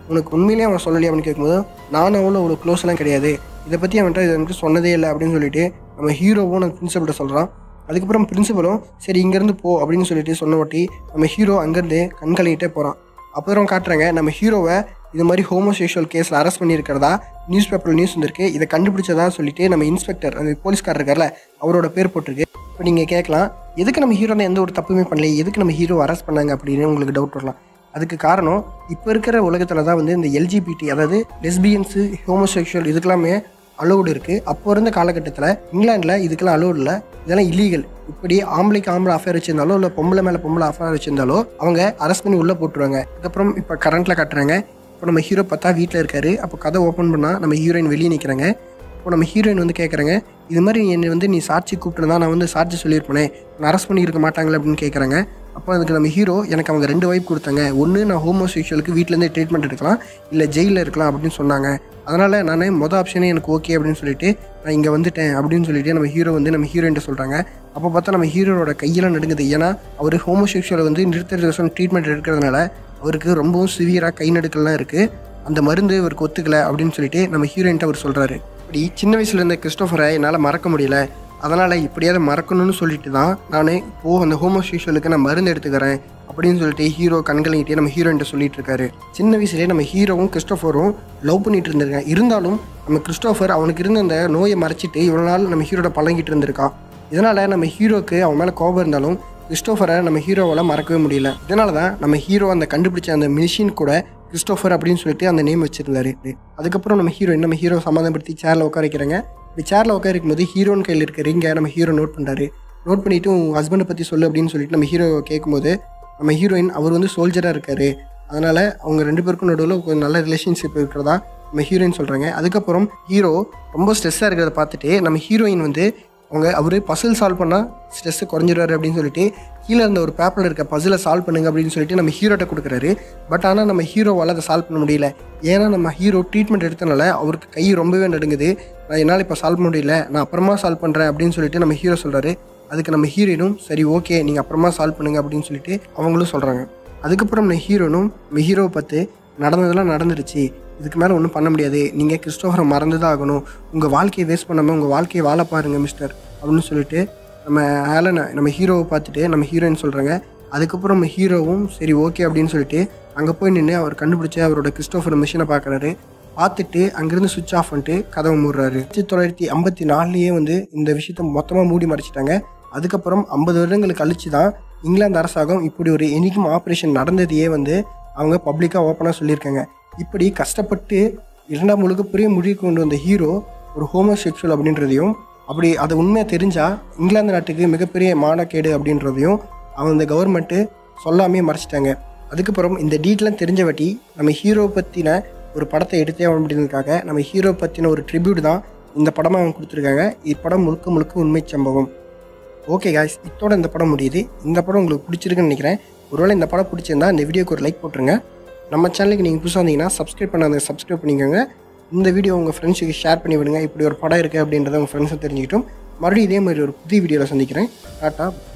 உனக்கு உண்மையிலேயே அவன் சொல்லலையே அப்படின்னு கேட்கும்போது நானும் அவ்வளோ அவ்வளோ க்ளோஸ்லாம் கிடையாது இதை பற்றி அவன்கிட்ட இது எனக்கு சொன்னதே இல்லை அப்படின்னு சொல்லிட்டு நம்ம ஹீரோவும் நம்ம பிரின்சிபல்கிட்ட சொல்கிறான் அதுக்கப்புறம் பிரின்சிபலும் சரி இங்கேருந்து போ அப்படின்னு சொல்லிட்டு சொன்ன வாட்டி நம்ம ஹீரோ அங்கேருந்து கண் கழுவிட்டே போகிறான் அப்புறம் காட்டுறாங்க நம்ம ஹீரோவை இது மாதிரி ஹோமோசெக்ஷுவல் கேஸில் அரெஸ்ட் பண்ணியிருக்கிறதா நியூஸ் பேப்பரில் நியூஸ் வந்திருக்கு இதை கண்டுபிடிச்சதா சொல்லிட்டு நம்ம இன்ஸ்பெக்டர் அந்த போலீஸ்காரர் இருக்கார்ல அவரோட பேர் போட்டிருக்கு இப்போ நீங்கள் கேட்கலாம் எதுக்கு நம்ம ஹீரோ எந்த ஒரு தப்புமே பண்ணல எதுக்கு நம்ம ஹீரோ அரெஸ்ட் பண்ணாங்க அப்படின்னு உங்களுக்கு டவுட் வரலாம் அதுக்கு காரணம் இப்போ இருக்கிற உலகத்தில் தான் வந்து இந்த எல்ஜிபிடி அதாவது லெஸ்பியன்ஸு ஹோமோசெக்ஷுவல் இதுக்கெல்லாமே அலோடு இருக்குது அப்போ இருந்த காலகட்டத்தில் இங்கிலாண்டில் இதுக்கெல்லாம் அலோடு இல்லை இதெல்லாம் இல்லீகல் இப்படி ஆம்பளைக்கு ஆம்பளை அஃபேர் வச்சிருந்தாலோ இல்லை பொம்பளை மேலே பொம்பளை அஃபேர் வச்சிருந்தாலோ அவங்க அரெஸ்ட் பண்ணி உள்ளே போட்டுருவாங்க அதுக்கப்புறம் இப்போ கரண்ட்டில் காட்டுறாங்க இப்போ நம்ம ஹீரோ பார்த்தா வீட்டில் இருக்காரு அப்போ கதை ஓப்பன் பண்ணால் நம்ம ஹீரோயின் வெளியே நிற்கிறாங்க இப்போ நம்ம ஹீரோயின் வந்து கேட்குறாங்க இது மாதிரி என்னை வந்து நீ சாட்சி கூப்பிட்டுருந்தா நான் வந்து சாட்சி சொல்லியிருப்பேனே நான் அரெஸ்ட் பண்ணியிருக்க மாட்டாங்களே அப்படின்னு கேட்குறாங்க அப்போ அதுக்கு நம்ம ஹீரோ எனக்கு அவங்க ரெண்டு வைப் கொடுத்தாங்க ஒன்று நான் ஹோமோசெக்ஷுவலுக்கு வீட்டிலேருந்தே ட்ரீட்மெண்ட் எடுக்கலாம் இல்லை ஜெயிலில் இருக்கலாம் அப்படின்னு சொன்னாங்க அதனால் நான் மொதல் ஆப்ஷனே எனக்கு ஓகே அப்படின்னு சொல்லிட்டு நான் இங்கே வந்துட்டேன் அப்படின்னு சொல்லிட்டு நம்ம ஹீரோ வந்து நம்ம ஹீரோயின்ட்ட சொல்கிறாங்க அப்போ பார்த்தா நம்ம ஹீரோட கையெல்லாம் நடுங்குது ஏன்னா அவர் ஹோமோசெக்ஷுவலை வந்து நிறுத்துறதுக்கு ட்ரீட்மெண்ட் எடுக்கிறதுனால அவருக்கு ரொம்பவும் சிவியராக கை நடுக்கல்லாம் இருக்குது அந்த மருந்து இவருக்கு ஒத்துக்கல அப்படின்னு சொல்லிட்டு நம்ம ஹீரோயின்ட்ட அவர் சொல்கிறாரு இப்படி சின்ன வயசுல இருந்த கிறிஸ்டோஃபரை என்னால் மறக்க முடியல அதனால் இப்படியாவது மறக்கணும்னு சொல்லிட்டு தான் நான் இப்போது அந்த ஹோமோசெக்ஷுவலுக்கு நான் மருந்து எடுத்துக்கிறேன் அப்படின்னு சொல்லிட்டு ஹீரோ கண்கலங்கிட்டே நம்ம ஹீரோயின்ட்ட சொல்லிட்டு இருக்காரு சின்ன வயசுலேயே நம்ம ஹீரோவும் கிறிஸ்டோஃபரும் லவ் பண்ணிட்டு இருந்திருக்காங்க இருந்தாலும் நம்ம கிறிஸ்டோஃபர் அவனுக்கு இருந்த அந்த நோயை மறைச்சிட்டு இவ்வளோ நாள் நம்ம ஹீரோட பழகிட்டு இருந்திருக்கான் இதனால் நம்ம ஹீரோக்கு அவன் மேலே கோபம் இருந்தாலும் கிறிஸ்டோஃபரை நம்ம ஹீரோவால் மறக்கவே முடியல இதனால தான் நம்ம ஹீரோ அந்த கண்டுபிடிச்ச அந்த மிஷின் கூட கிறிஸ்டோஃபர் அப்படின்னு சொல்லிட்டு அந்த நேம் வச்சிருந்தாரு அதுக்கப்புறம் நம்ம ஹீரோயின் நம்ம ஹீரோ சமாதானப்படுத்தி சேரில் உட்கார வைக்கிறாங்க இப்படி சேரில் உட்கார வைக்கும்போது ஹீரோன் கையில் இருக்க ரிங்கை நம்ம ஹீரோ நோட் பண்ணுறாரு நோட் பண்ணிவிட்டு உன் ஹஸ்பண்டை பற்றி சொல்லு அப்படின்னு சொல்லிட்டு நம்ம ஹீரோ கேட்கும்போது நம்ம ஹீரோயின் அவர் வந்து சோல்ஜராக இருக்காரு அதனால் அவங்க ரெண்டு பேருக்கும் நடுவில் கொஞ்சம் நல்ல ரிலேஷன்ஷிப் இருக்கிறதா நம்ம ஹீரோயின் சொல்கிறாங்க அதுக்கப்புறம் ஹீரோ ரொம்ப ஸ்ட்ரெஸ்ஸாக இருக்கிறத பார்த்துட்டு நம்ம ஹீரோயின் வந்து அவங்க அவர் பசில் சால்வ் பண்ணால் ஸ்ட்ரெஸ்ஸு குறைஞ்சிருவாரு அப்படின்னு சொல்லிட்டு கீழே இருந்த ஒரு பேப்பரில் இருக்க பசிலை சால்வ் பண்ணுங்க அப்படின்னு சொல்லிட்டு நம்ம ஹீரோட்ட கொடுக்குறாரு பட் ஆனால் நம்ம ஹீரோவால் அதை சால்வ் பண்ண முடியல ஏன்னா நம்ம ஹீரோ ட்ரீட்மெண்ட் எடுத்தனால அவருக்கு கை ரொம்பவே நடுங்குது நான் என்னால் இப்போ சால்வ் பண்ண முடியல நான் அப்புறமா சால்வ் பண்ணுறேன் அப்படின்னு சொல்லிட்டு நம்ம ஹீரோ சொல்கிறாரு அதுக்கு நம்ம ஹீரோயினும் சரி ஓகே நீங்கள் அப்புறமா சால்வ் பண்ணுங்க அப்படின்னு சொல்லிட்டு அவங்களும் சொல்கிறாங்க அதுக்கப்புறம் நம்ம ஹீரோனும் நம்ம ஹீரோவை பார்த்து நடந்ததெல்லாம் நடந்துருச்சு இதுக்கு மேலே ஒன்றும் பண்ண முடியாது நீங்கள் கிறிஸ்டோஃபரை மறந்து தான் ஆகணும் உங்கள் வாழ்க்கையை வேஸ்ட் பண்ணாமல் உங்கள் வாழ்க்கையை வாழ பாருங்க மிஸ்டர் அப்படின்னு சொல்லிட்டு நம்ம ஆலனை நம்ம ஹீரோவை பார்த்துட்டு நம்ம ஹீரோயின் சொல்கிறாங்க அதுக்கப்புறம் நம்ம ஹீரோவும் சரி ஓகே அப்படின்னு சொல்லிட்டு அங்கே போய் நின்று அவர் கண்டுபிடிச்ச அவரோட கிறிஸ்டோஃபர் மிஷினை பார்க்குறாரு பார்த்துட்டு அங்கேருந்து சுவிட்ச் ஆஃப் பண்ணிட்டு கதவை மூடுறாரு ஆயிரத்தி தொள்ளாயிரத்தி ஐம்பத்தி நாலுலேயே வந்து இந்த விஷயத்த மொத்தமாக மூடி மறைச்சிட்டாங்க அதுக்கப்புறம் ஐம்பது வருடங்கள் கழிச்சு தான் இங்கிலாந்து அரசாங்கம் இப்படி ஒரு எனிக்கும் ஆப்ரேஷன் நடந்ததையே வந்து அவங்க பப்ளிக்காக ஓப்பனாக சொல்லியிருக்காங்க இப்படி கஷ்டப்பட்டு இரண்டாம் உலக பெரிய முடிவுக்கு கொண்டு வந்த ஹீரோ ஒரு ஹோமோசெக்சுவல் அப்படின்றதையும் அப்படி அது உண்மையாக தெரிஞ்சால் இங்கிலாந்து நாட்டுக்கு மிகப்பெரிய மானக்கேடு அப்படின்றதையும் அவங்க இந்த கவர்மெண்ட்டு சொல்லாமே மறைச்சிட்டாங்க அதுக்கப்புறம் இந்த டீட்டெயிலாம் தெரிஞ்ச வாட்டி நம்ம ஹீரோ பற்றின ஒரு படத்தை எடுத்தே ஆகணும் அப்படின்றதுக்காக நம்ம ஹீரோ பற்றின ஒரு ட்ரிபியூட் தான் இந்த படமாக அவங்க கொடுத்துருக்காங்க இப்படம் முழுக்க முழுக்க உண்மை சம்பவம் ஓகே காய்ஸ் இதோட இந்த படம் முடியுது இந்த படம் உங்களுக்கு பிடிச்சிருக்குன்னு நினைக்கிறேன் ஒருவேளை இந்த படம் பிடிச்சிருந்தா இந்த வீடியோக்கு ஒரு லைக் போட்டுருங்க நம்ம சேனலுக்கு நீங்கள் புதுசாக வந்தீங்கன்னா சப்ஸ்கிரைப் பண்ணாத சப்ஸ்கிரைப் பண்ணிக்கோங்க இந்த வீடியோ உங்கள் ஃப்ரெண்ட்ஸுக்கு ஷேர் பண்ணி விடுங்க இப்படி ஒரு படம் இருக்குது அப்படின்றத உங்கள் ஃப்ரெண்ட்ஸும் தெரிஞ்சுக்கிட்டும் மறுபடியும் இதே மாதிரி ஒரு புதிய வீடியோவில் சந்திக்கிறேன் டாட்டா